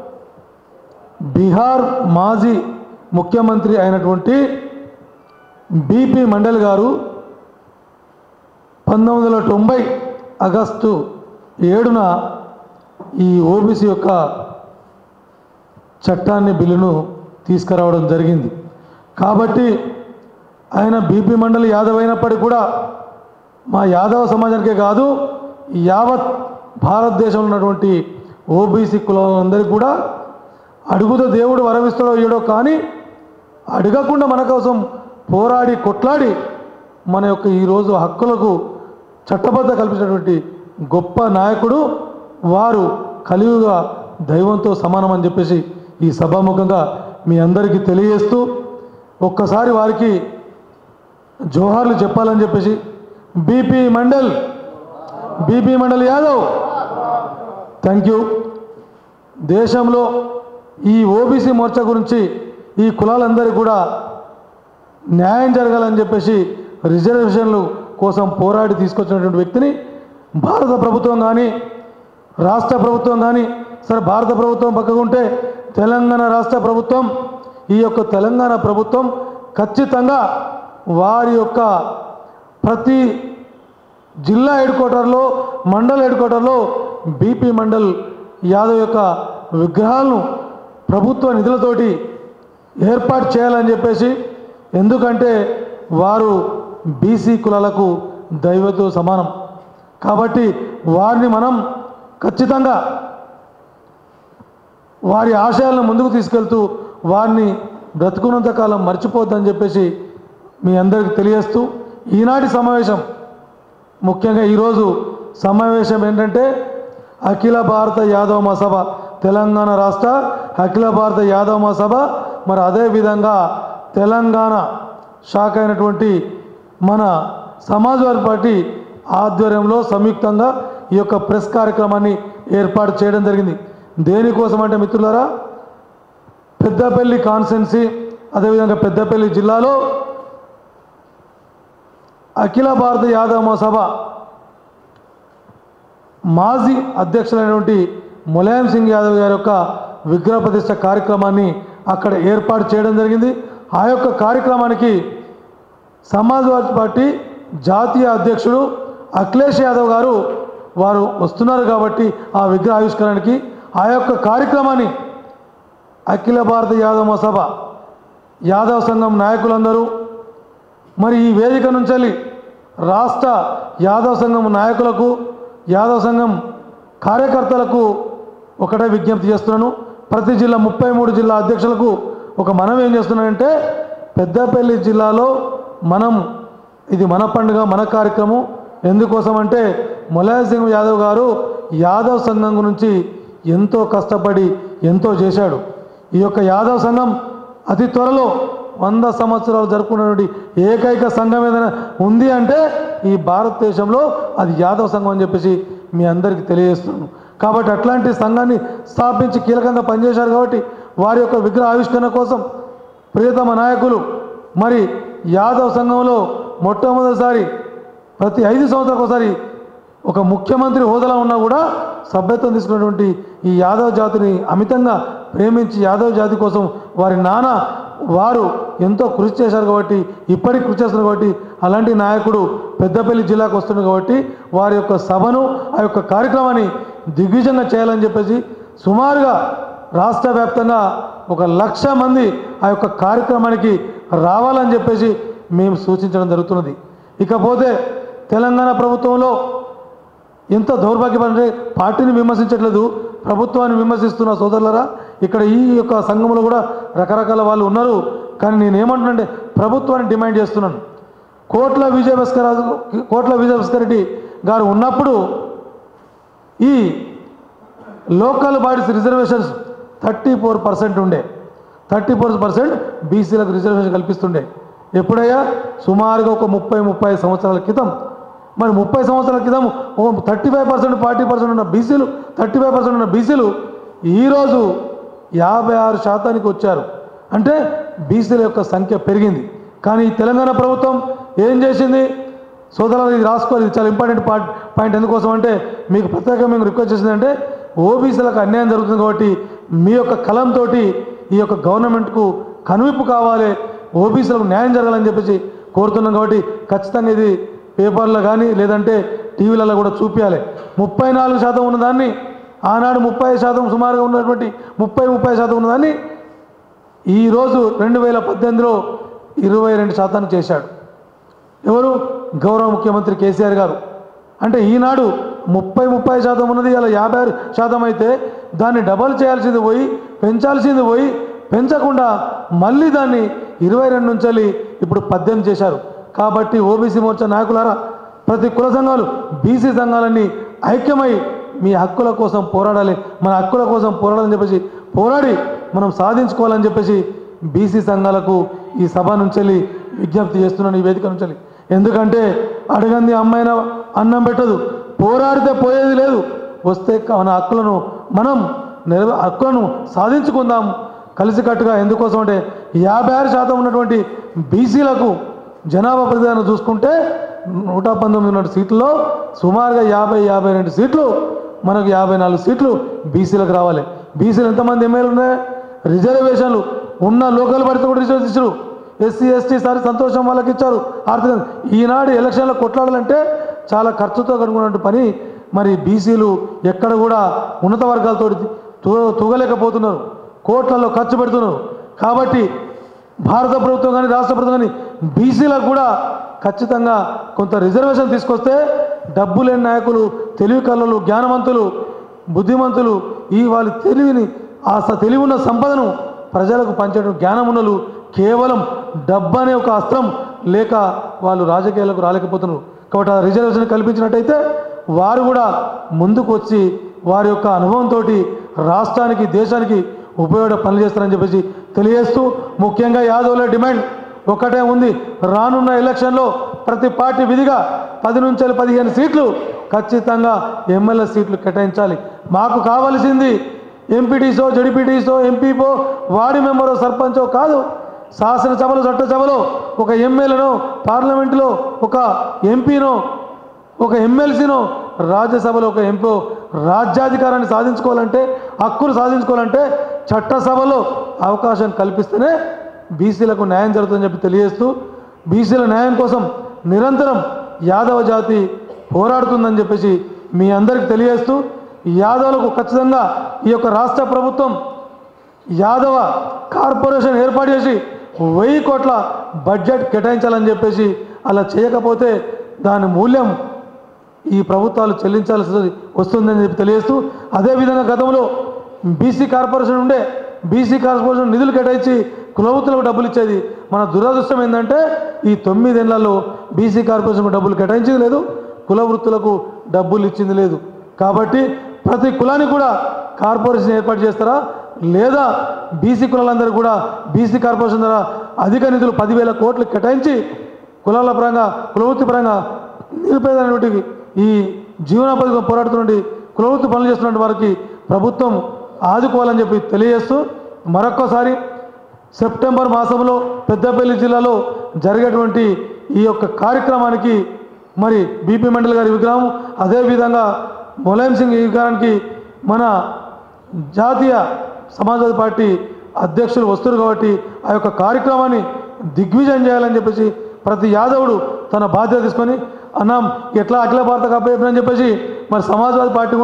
బీహార్ మాజీ ముఖ్యమంత్రి అయినటువంటి బీపీ మండల్ గారు పంతొమ్మిది వందల తొంభై ఆగస్టు ఏడున ఈ ఓబీసీ యొక్క చట్టాన్ని బిల్లును తీసుకురావడం జరిగింది కాబట్టి ఆయన బీపీ మండలి యాదవ్ అయినప్పటికీ కూడా మా యాదవ సమాజానికే కాదు యావత్ భారతదేశంలో ఉన్నటువంటి ఓబీసీ కులందరికీ కూడా అడుగుతో దేవుడు వరమిస్తాడో ఏడో కానీ అడగకుండా మన కోసం పోరాడి కొట్లాడి మన యొక్క ఈరోజు హక్కులకు చట్టబద్ధ కల్పించినటువంటి గొప్ప నాయకుడు వారు కలియుగా దైవంతో సమానం అని చెప్పేసి ఈ సభాముఖంగా మీ అందరికీ తెలియజేస్తూ ఒక్కసారి వారికి జోహార్లు చెప్పాలని చెప్పేసి B P Mandal B P Mandal Yadav thank you దేశంలో ఈ ఓబీసీ మోర్చా గురించి ఈ కులాలందరికీ కూడా న్యాయం జరగాలని చెప్పేసి రిజర్వేషన్లు కోసం పోరాడి తీసుకొచ్చినటువంటి వ్యక్తిని భారత ప్రభుత్వం కానీ రాష్ట్ర ప్రభుత్వం కానీ సరే భారత ప్రభుత్వం పక్కకుంటే తెలంగాణ రాష్ట్ర ప్రభుత్వం ఈ యొక్క తెలంగాణ ప్రభుత్వం ఖచ్చితంగా వారి యొక్క ప్రతి జిల్లా హెడ్ క్వార్టర్లో మండల్ హెడ్ క్వార్టర్లో బీపీ మండల్ యాదవ్ యొక్క విగ్రహాలను ప్రభుత్వ నిధులతోటి ఏర్పాటు చేయాలని చెప్పేసి ఎందుకంటే వారు బీసీ కులాలకు దైవతో సమానం కాబట్టి వారిని మనం ఖచ్చితంగా వారి ఆశయాలను ముందుకు తీసుకెళ్తూ వారిని బ్రతుకున్నంత కాలం మర్చిపోద్దని చెప్పేసి మీ అందరికీ తెలియజేస్తూ ఈనాటి సమావేశం ముఖ్యంగా ఈరోజు సమావేశం ఏంటంటే అఖిల భారత యాదవ మహాసభ తెలంగాణ రాష్ట్ర అఖిల భారత యాదవ మహాసభ మరి అదేవిధంగా తెలంగాణ శాఖ అయినటువంటి మన సమాజ్వాదీ పార్టీ ఆధ్వర్యంలో సంయుక్తంగా ఈ యొక్క ప్రెస్ కార్యక్రమాన్ని ఏర్పాటు చేయడం జరిగింది దేనికోసం అంటే మిత్రులారా పెద్దపల్లి కాన్స్టెన్సీ అదేవిధంగా పెద్దపల్లి జిల్లాలో అఖిల భారత యాదవ మహాసభ మాజీ అధ్యక్షులైనటువంటి ములాయం సింగ్ యాదవ్ గారి యొక్క విగ్రహ ప్రతిష్ట కార్యక్రమాన్ని అక్కడ ఏర్పాటు చేయడం జరిగింది ఆ యొక్క కార్యక్రమానికి సమాజ్వాదీ పార్టీ జాతీయ అధ్యక్షుడు అఖిలేష్ యాదవ్ గారు వారు వస్తున్నారు కాబట్టి ఆ విగ్రహ ఆవిష్కరణకి ఆ యొక్క కార్యక్రమాన్ని అఖిల భారత యాదవ సభ యాదవ సంఘం నాయకులందరూ మరి ఈ వేదిక నుంచి రాష్ట్ర యాదవ సంఘం నాయకులకు యాదవ సంఘం కార్యకర్తలకు ఒకటే విజ్ఞప్తి చేస్తున్నాను ప్రతి జిల్లా ముప్పై మూడు జిల్లా అధ్యక్షులకు ఒక మనం ఏం చేస్తున్నానంటే పెద్దపల్లి జిల్లాలో మనం ఇది మన పండుగ మన కార్యక్రమం ఎందుకోసం అంటే ములాయం సింగ్ యాదవ్ గారు యాదవ్ సంఘం గురించి ఎంతో కష్టపడి ఎంతో చేశాడు ఈ యొక్క యాదవ్ సంఘం అతి త్వరలో వంద సంవత్సరాలు జరుపుకున్నటువంటి ఏకైక సంఘం ఏదైనా ఉంది అంటే ఈ భారతదేశంలో అది యాదవ్ సంఘం అని చెప్పేసి మీ అందరికీ తెలియజేస్తున్నాను కాబట్టి అట్లాంటి సంఘాన్ని స్థాపించి కీలకంగా పనిచేశారు కాబట్టి వారి యొక్క విగ్రహ ఆవిష్కరణ కోసం ప్రియతమ నాయకులు మరి యాదవ్ సంఘంలో మొట్టమొదటిసారి ప్రతి ఐదు సంవత్సరాలకు ఒకసారి ఒక ముఖ్యమంత్రి హోదాలో ఉన్నా కూడా సభ్యత్వం తీసుకున్నటువంటి ఈ యాదవ్ జాతిని అమితంగా ప్రేమించి యాదవ్ జాతి కోసం వారి నాన్న వారు ఎంతో కృషి చేశారు కాబట్టి ఇప్పటికి కృషి చేస్తున్నారు కాబట్టి అలాంటి నాయకుడు పెద్దపల్లి జిల్లాకు వస్తున్నారు కాబట్టి వారి యొక్క సభను ఆ యొక్క కార్యక్రమాన్ని దిగ్విజయంగా చేయాలని చెప్పేసి సుమారుగా రాష్ట్ర వ్యాప్తంగా ఒక లక్ష మంది ఆ యొక్క కార్యక్రమానికి రావాలని చెప్పేసి మేము సూచించడం జరుగుతున్నది ఇకపోతే తెలంగాణ ప్రభుత్వంలో ఎంత దౌర్భాగ్యం అంటే పార్టీని విమర్శించట్లేదు ప్రభుత్వాన్ని విమర్శిస్తున్న సోదరులరా ఇక్కడ ఈ యొక్క సంఘంలో కూడా రకరకాల వాళ్ళు ఉన్నారు కానీ నేను ఏమంటున్నానంటే ప్రభుత్వాన్ని డిమాండ్ చేస్తున్నాను కోట్ల విజయభాస్కర్ రాజు కోట్ల విజయభాస్కర్ రెడ్డి గారు ఉన్నప్పుడు ఈ local bodies reservations thirty four percent ఉండే థర్టీ ఫోర్ పర్సెంట్ బీసీలకు రిజర్వేషన్ కల్పిస్తుండే ఎప్పుడయ్యా సుమారుగా ఒక ముప్పై ముప్పై సంవత్సరాల క్రితం మరి ముప్పై సంవత్సరాల క్రితం ఓ thirty five percent forty percent ఉన్న బీసీలు థర్టీ ఫైవ్ పర్సెంట్ ఉన్న బీసీలు ఈరోజు యాభై ఆరు శాతానికి వచ్చారు అంటే బీసీల యొక్క సంఖ్య పెరిగింది కానీ ఈ తెలంగాణ ప్రభుత్వం ఏం చేసింది సోదరులు ఇది రాసుకోవాలి ఇది చాలా ఇంపార్టెంట్ పాయింట్ పాయింట్ ఎందుకోసం అంటే మీకు ప్రత్యేకంగా మేము రిక్వెస్ట్ చేసింది అంటే ఓబీసీలకు అన్యాయం జరుగుతుంది కాబట్టి మీ యొక్క కలంతో ఈ యొక్క గవర్నమెంట్కు కనువిప్పు కావాలి ఓబీసీలకు న్యాయం జరగాలని చెప్పేసి కోరుతున్నాం కాబట్టి ఖచ్చితంగా ఇది పేపర్లో కానీ లేదంటే టీవీలలో కూడా చూపించాలి ముప్పై నాలుగు శాతం ఉన్నదాన్ని ఆనాడు ముప్పై శాతం సుమారుగా ఉన్నటువంటి ముప్పై ముప్పై శాతం ఉన్నదాన్ని ఈరోజు రెండు వేల పద్దెనిమిదిలో ఇరవై రెండు శాతానికి చేశాడు ఎవరు గౌరవ ముఖ్యమంత్రి కేసీఆర్ గారు అంటే ఈనాడు ముప్పై ముప్పై శాతం ఉన్నది ఇలా యాభై ఆరు శాతం అయితే దాన్ని డబల్ చేయాల్సింది పోయి పెంచాల్సింది పోయి పెంచకుండా మళ్ళీ దాన్ని ఇరవై రెండు నుంచి వెళ్ళి ఇప్పుడు పద్దెనిమిది చేశారు కాబట్టి ఓబీసీ మోర్చా నాయకులారా ప్రతి కుల సంఘాలు బీసీ సంఘాలన్నీ ఐక్యమై మీ హక్కుల కోసం పోరాడాలి మన హక్కుల కోసం పోరాడాలని చెప్పేసి పోరాడి మనం సాధించుకోవాలని చెప్పేసి బీసీ సంఘాలకు ఈ సభ నుంచి వెళ్ళి విజ్ఞప్తి చేస్తున్నాను ఈ వేదిక నుంచి వెళ్ళి ఎందుకంటే అడగంది అమ్మాయిన అన్నం పెట్టదు పోరాడితే పోయేది లేదు వస్తే మన హక్కులను మనం నెరవే హక్కులను సాధించుకుందాం కలిసికట్టుగా ఎందుకోసం అంటే యాభై ఆరు శాతం ఉన్నటువంటి బీసీలకు జనాభా ప్రతిదానం చూసుకుంటే నూట పంతొమ్మిది ఉన్న సీట్లలో సుమారుగా యాభై యాభై రెండు సీట్లు మనకు యాభై నాలుగు సీట్లు బీసీలకు రావాలి బీసీలు ఎంతమంది ఎమ్మెల్యేలు ఉన్నాయి రిజర్వేషన్లు ఉన్న లోకల్ పడితే కూడా రిజర్వేషన్ ఇచ్చారు ఎస్సీ ఎస్టీ సారి సంతోషం వాళ్ళకి ఇచ్చారు ఆర్థిక ఈనాడు ఎలక్షన్లో కొట్లాడాలంటే చాలా ఖర్చుతో కనుక్కున్నట్టు పని మరి బీసీలు ఎక్కడ కూడా ఉన్నత వర్గాలతో తూగలేకపోతున్నారు కోట్లలో ఖర్చు పెడుతున్నారు కాబట్టి భారత ప్రభుత్వం కానీ రాష్ట్ర ప్రభుత్వం కానీ బీసీలకు కూడా ఖచ్చితంగా కొంత రిజర్వేషన్ తీసుకొస్తే డబ్బు లేని నాయకులు తెలివి కళ్ళలు జ్ఞానవంతులు బుద్ధిమంతులు ఈ వాళ్ళ తెలివిని ఆ స- తెలివి ఉన్న సంపదను ప్రజలకు పంచడం జ్ఞానం ఉన్నలు కేవలం డబ్బు అనే ఒక అస్త్రం లేక వాళ్ళు రాజకీయాలకు రాలేకపోతున్నారు కాబట్టి ఆ రిజర్వేషన్ కల్పించినట్టయితే వారు కూడా ముందుకు వచ్చి వారి యొక్క అనుభవంతో రాష్ట్రానికి దేశానికి ఉపయోగ పనులు చేస్తారని చెప్పేసి తెలియజేస్తూ ముఖ్యంగా యాదవుల డిమాండ్ ఒకటే ఉంది రానున్న ఎలక్షన్లో ప్రతి పార్టీ విధిగా పది నుంచి పదిహేను సీట్లు ఖచ్చితంగా ఎమ్మెల్యే సీట్లు కేటాయించాలి మాకు కావలసింది ఎంపీటీసో జడిపిటీసో ఎంపీపో వార్డు మెంబరో సర్పంచో కాదు శాసనసభలో చట్టసభలో ఒక ఎమ్మెల్యేనో పార్లమెంటులో ఒక ఎంపీనో ఒక ఎమ్మెల్సీనో రాజ్యసభలో ఒక ఎంపీ రాజ్యాధికారాన్ని సాధించుకోవాలంటే హక్కులు సాధించుకోవాలంటే చట్టసభలో అవకాశం కల్పిస్తేనే బీసీలకు న్యాయం జరుగుతుందని చెప్పి తెలియజేస్తూ బీసీల న్యాయం కోసం నిరంతరం యాదవ జాతి పోరాడుతుందని చెప్పేసి మీ అందరికి తెలియజేస్తూ యాదవులకు ఖచ్చితంగా ఈ యొక్క రాష్ట్ర ప్రభుత్వం యాదవ కార్పొరేషన్ ఏర్పాటు చేసి వెయ్యి కోట్ల బడ్జెట్ కేటాయించాలని చెప్పేసి అలా చేయకపోతే దాని మూల్యం ఈ ప్రభుత్వాలు చెల్లించాల్సి వస్తుందని చెప్పి తెలియజేస్తూ అదేవిధంగా గతంలో బీసీ కార్పొరేషన్ ఉండే బీసీ కార్పొరేషన్ నిధులు కేటాయించి కులవృత్తులకు డబ్బులు ఇచ్చేది మన దురదృష్టం ఏంటంటే ఈ తొమ్మిదేళ్లలో బీసీ కార్పొరేషన్కు డబ్బులు కేటాయించింది లేదు కుల వృత్తులకు డబ్బులు ఇచ్చింది లేదు కాబట్టి ప్రతి కులానికి కూడా కార్పొరేషన్ ఏర్పాటు చేస్తారా లేదా బీసీ కులాలందరూ కూడా బీసీ కార్పొరేషన్ ద్వారా అధిక నిధులు పదివేల కోట్లు కేటాయించి కులాల పరంగా కులవృత్తి పరంగా నిరుపేదైనటువంటి ఈ జీవనోపాధి పోరాడుతున్నటువంటి కులవృత్తి పనులు చేస్తున్న వారికి ప్రభుత్వం ఆదుకోవాలని చెప్పి తెలియజేస్తూ మరొక్కసారి సెప్టెంబర్ మాసంలో పెద్దపల్లి జిల్లాలో జరిగేటువంటి ఈ యొక్క కార్యక్రమానికి మరి బీపీ మండల్ గారి విగ్రహం అదేవిధంగా ములాయం సింగ్ విగ్రహానికి మన జాతీయ సమాజ్వాదీ పార్టీ అధ్యక్షులు వస్తారు కాబట్టి ఆ యొక్క కార్యక్రమాన్ని దిగ్విజయం చేయాలని చెప్పేసి ప్రతి యాదవుడు తన బాధ్యత తీసుకొని అన్నాం ఎట్లా అఖిల భారత కప్ అని చెప్పేసి మరి సమాజ్వాదీ పార్టీ కూడా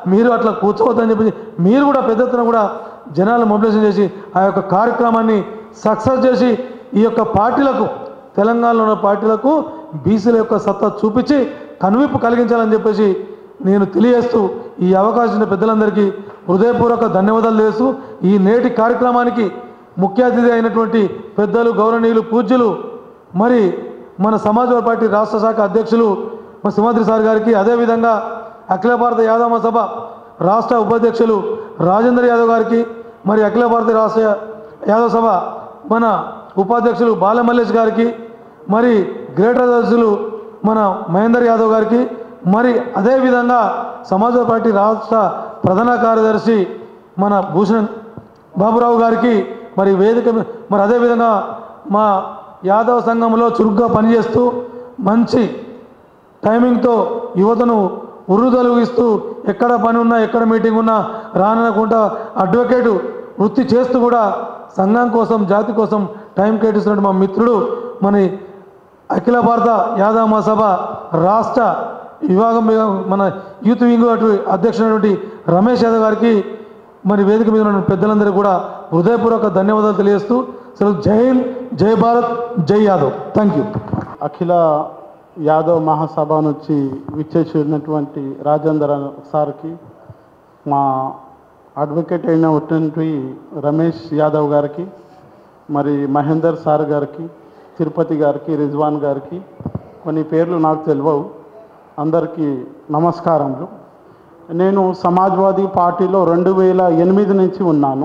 మీరు అట్లా కూర్చోవద్దని చెప్పి మీరు కూడా పెద్ద ఎత్తున కూడా జనాలు మొబిలైజేషన్ చేసి ఆ యొక్క కార్యక్రమాన్ని సక్సెస్ చేసి ఈ యొక్క పార్టీలకు తెలంగాణలో ఉన్న పార్టీలకు బీసీల యొక్క సత్తా చూపించి కనువిప్పు కలిగించాలని చెప్పేసి నేను తెలియజేస్తూ ఈ అవకాశం ఇచ్చిన పెద్దలందరికీ హృదయపూర్వక ధన్యవాదాలు చేస్తూ ఈ నేటి కార్యక్రమానికి ముఖ్య అతిథి అయినటువంటి పెద్దలు గౌరవనీయులు పూజ్యులు మరి మన సమాజ్వాదీ పార్టీ రాష్ట్ర శాఖ అధ్యక్షులు మా సింహాద్రి సార్ గారికి అదేవిధంగా అఖిల భారత యాదవ సభ రాష్ట్ర ఉపాధ్యక్షులు రాజేంద్ర యాదవ్ గారికి మరి అఖిల భారత రాష్ట్ర యాదవ సభ మన ఉపాధ్యక్షులు బాలమల్లేష్ గారికి మరి గ్రేటర్ అధ్యక్షులు మన మహేందర్ యాదవ్ గారికి మరి అదేవిధంగా సమాజ్వాదీ పార్టీ రాష్ట్ర ప్రధాన కార్యదర్శి మన భూషణ్ బాబురావు గారికి మరి వేదిక మీ- మరి అదేవిధంగా మా యాదవ సంఘంలో చురుగ్గా పనిచేస్తూ మంచి టైమింగ్తో యువతను ఉర్రుదలుగిస్తూ ఎక్కడ పని ఉన్నా ఎక్కడ మీటింగ్ ఉన్నా రానకుండా అడ్వకేట్ వృత్తి చేస్తూ కూడా సంఘం కోసం జాతి కోసం టైం కేటిస్తున్నట్టు మా మిత్రుడు మన అఖిల భారత యాదవ మహాసభ రాష్ట్ర విభాగం మీద మన యూత్ వింగ్ అటు అధ్యక్షుడైనటువంటి రమేష్ యాదవ్ గారికి మరి వేదిక మీద ఉన్న పెద్దలందరికీ కూడా హృదయపూర్వక ధన్యవాదాలు తెలియజేస్తూ అసలు జై హింద్ జై భారత్ జై యాదవ్ థ్యాంక్ యూ అఖిల యాదవ్ మహాసభ నుంచి విచ్చేసినటువంటి రాజేందర్ సార్కి మా అడ్వకేట్ అయినటువంటి రమేష్ యాదవ్ గారికి మరి మహేందర్ సార్ గారికి తిరుపతి గారికి రిజ్వాన్ గారికి కొన్ని పేర్లు నాకు తెలియవు అందరికీ నమస్కారములు నేను సమాజ్వాదీ పార్టీలో రెండు వేల ఎనిమిది నుంచి ఉన్నాను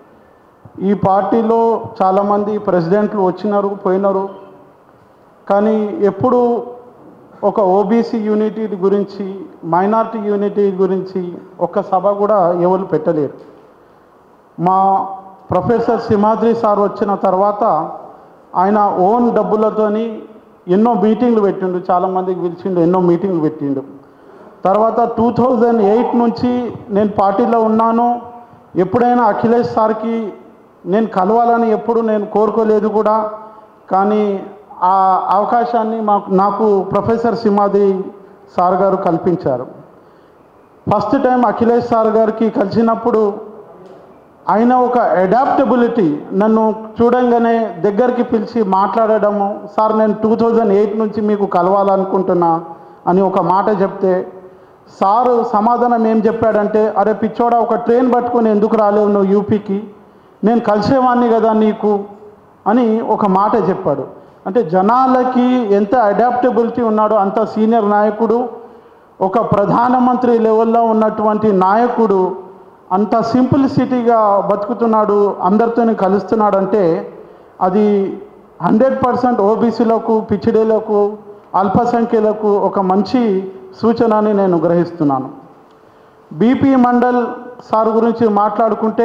ఈ పార్టీలో చాలామంది ప్రెసిడెంట్లు వచ్చినారు పోయినారు కానీ ఎప్పుడు ఒక ఓబీసీ యూనిటీ గురించి మైనార్టీ యూనిటీ గురించి ఒక సభ కూడా ఎవరు పెట్టలేరు మా ప్రొఫెసర్ సింహాద్రి సార్ వచ్చిన తర్వాత ఆయన ఓన్ డబ్బులతోని ఎన్నో మీటింగ్లు పెట్టిండు చాలామందికి పిలిచిండు ఎన్నో మీటింగ్లు పెట్టిండు తర్వాత టూ థౌజండ్ ఎయిట్ నుంచి నేను పార్టీలో ఉన్నాను ఎప్పుడైనా అఖిలేష్ సార్కి నేను కలవాలని ఎప్పుడు నేను కోరుకోలేదు కూడా కానీ ఆ అవకాశాన్ని మాకు నాకు ప్రొఫెసర్ సింహాద్రి సార్ గారు కల్పించారు ఫస్ట్ టైం అఖిలేష్ సార్ గారికి కలిసినప్పుడు ఆయన ఒక అడాప్టబిలిటీ నన్ను చూడంగానే దగ్గరికి పిలిచి మాట్లాడడము సార్ నేను టూ థౌజండ్ ఎయిట్ నుంచి మీకు కలవాలనుకుంటున్నా అని ఒక మాట చెప్తే సారు సమాధానం ఏం చెప్పాడంటే అరే పిచ్చోడా ఒక ట్రైన్ పట్టుకొని ఎందుకు రాలేవు నువ్వు యూపీకి నేను కలిసేవాడిని కదా నీకు అని ఒక మాట చెప్పాడు అంటే జనాలకి ఎంత అడాప్టబిలిటీ ఉన్నాడో అంత సీనియర్ నాయకుడు ఒక ప్రధానమంత్రి లెవెల్లో ఉన్నటువంటి నాయకుడు అంత సింప్లిసిటీగా బతుకుతున్నాడు అందరితో కలుస్తున్నాడు అంటే అది హండ్రెడ్ పర్సెంట్ ఓబీసీలకు పిచ్చిడీలకు అల్పసంఖ్యలకు ఒక మంచి సూచన అని నేను గ్రహిస్తున్నాను బీపీ మండల్ సార్ గురించి మాట్లాడుకుంటే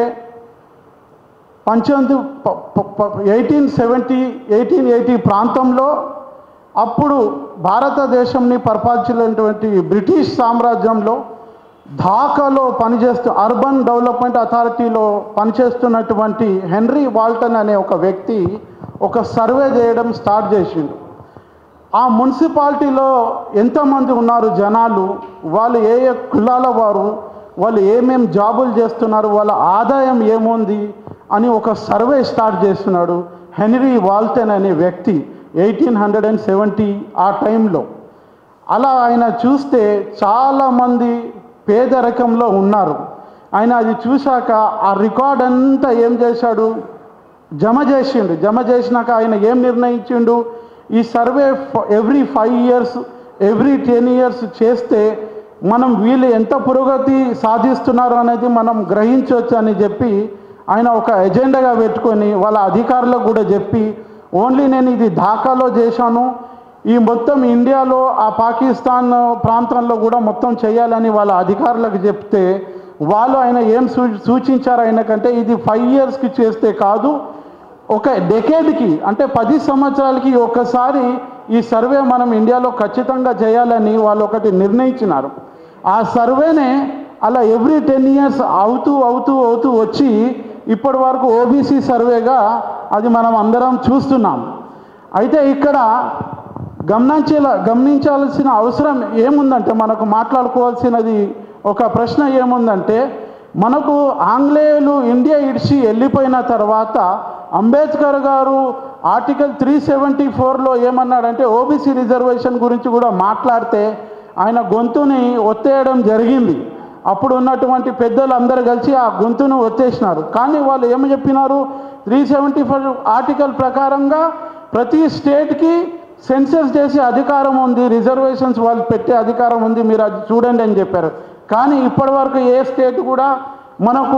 పంతొమ్మిది ఎయిటీన్ సెవెంటీ ఎయిటీన్ ఎయిటీ ప్రాంతంలో అప్పుడు భారతదేశంని పరిపాలించినటువంటి బ్రిటిష్ సామ్రాజ్యంలో ఢాకాలో పనిచేస్తూ అర్బన్ డెవలప్మెంట్ అథారిటీలో పనిచేస్తున్నటువంటి హెన్రీ వాల్టన్ అనే ఒక వ్యక్తి ఒక సర్వే చేయడం స్టార్ట్ చేసిండు ఆ మున్సిపాలిటీలో ఎంతమంది ఉన్నారు జనాలు వాళ్ళు ఏ ఏ కులాల వారు వాళ్ళు ఏమేం జాబులు చేస్తున్నారు వాళ్ళ ఆదాయం ఏముంది అని ఒక సర్వే స్టార్ట్ చేస్తున్నాడు హెన్రీ వాల్టన్ అనే వ్యక్తి ఎయిటీన్ హండ్రెడ్ అండ్ సెవెంటీ ఆ టైంలో అలా ఆయన చూస్తే చాలామంది పేదరికంలో ఉన్నారు ఆయన అది చూశాక ఆ రికార్డ్ అంతా ఏం చేశాడు జమ చేసిండు జమ చేసినాక ఆయన ఏం నిర్ణయించిండు ఈ survey every five years every ten years చేస్తే మనం వీళ్ళు ఎంత పురోగతి సాధిస్తున్నారు అనేది మనం గ్రహించవచ్చు అని చెప్పి ఆయన ఒక ఎజెండాగా పెట్టుకొని వాళ్ళ అధికారులకు కూడా చెప్పి ఓన్లీ నేను ఇది ఢాకాలో చేశాను ఈ మొత్తం ఇండియాలో ఆ పాకిస్తాన్ ప్రాంతంలో కూడా మొత్తం చేయాలని వాళ్ళ అధికారులకు చెప్తే వాళ్ళు ఆయన ఏం సూ సూచించారు ఆయనకంటే ఇది ఫైవ్ ఇయర్స్కి చేస్తే కాదు ఒక డెకేడ్కి అంటే పది సంవత్సరాలకి ఒకసారి ఈ సర్వే మనం ఇండియాలో ఖచ్చితంగా చేయాలని వాళ్ళు ఒకటి నిర్ణయించినారు ఆ సర్వేనే అలా ఎవ్రీ టెన్ ఇయర్స్ అవుతూ అవుతూ అవుతూ వచ్చి ఇప్పటి వరకు ఓబీసీ సర్వేగా అది మనం అందరం చూస్తున్నాం అయితే ఇక్కడ గమనించాల గమనించాల్సిన అవసరం ఏముందంటే మనకు మాట్లాడుకోవాల్సినది ఒక ప్రశ్న ఏముందంటే మనకు ఆంగ్లేయులు ఇండియా ఇడిచి వెళ్ళిపోయిన తర్వాత అంబేద్కర్ గారు ఆర్టికల్ త్రీ సెవెంటీ ఫోర్లో ఏమన్నాడంటే ఓబీసీ రిజర్వేషన్ గురించి కూడా మాట్లాడితే ఆయన గొంతుని ఒత్తేయడం జరిగింది అప్పుడు ఉన్నటువంటి పెద్దలు అందరు కలిసి ఆ గొంతును ఒత్తేసినారు కానీ వాళ్ళు ఏమి చెప్పినారు త్రీ సెవెంటీ ఫోర్ ఆర్టికల్ ప్రకారంగా ప్రతి స్టేట్కి సెన్సెస్ చేసే అధికారం ఉంది రిజర్వేషన్స్ వాళ్ళు పెట్టే అధికారం ఉంది మీరు అది చూడండి అని చెప్పారు కానీ ఇప్పటివరకు ఏ స్టేట్ కూడా మనకు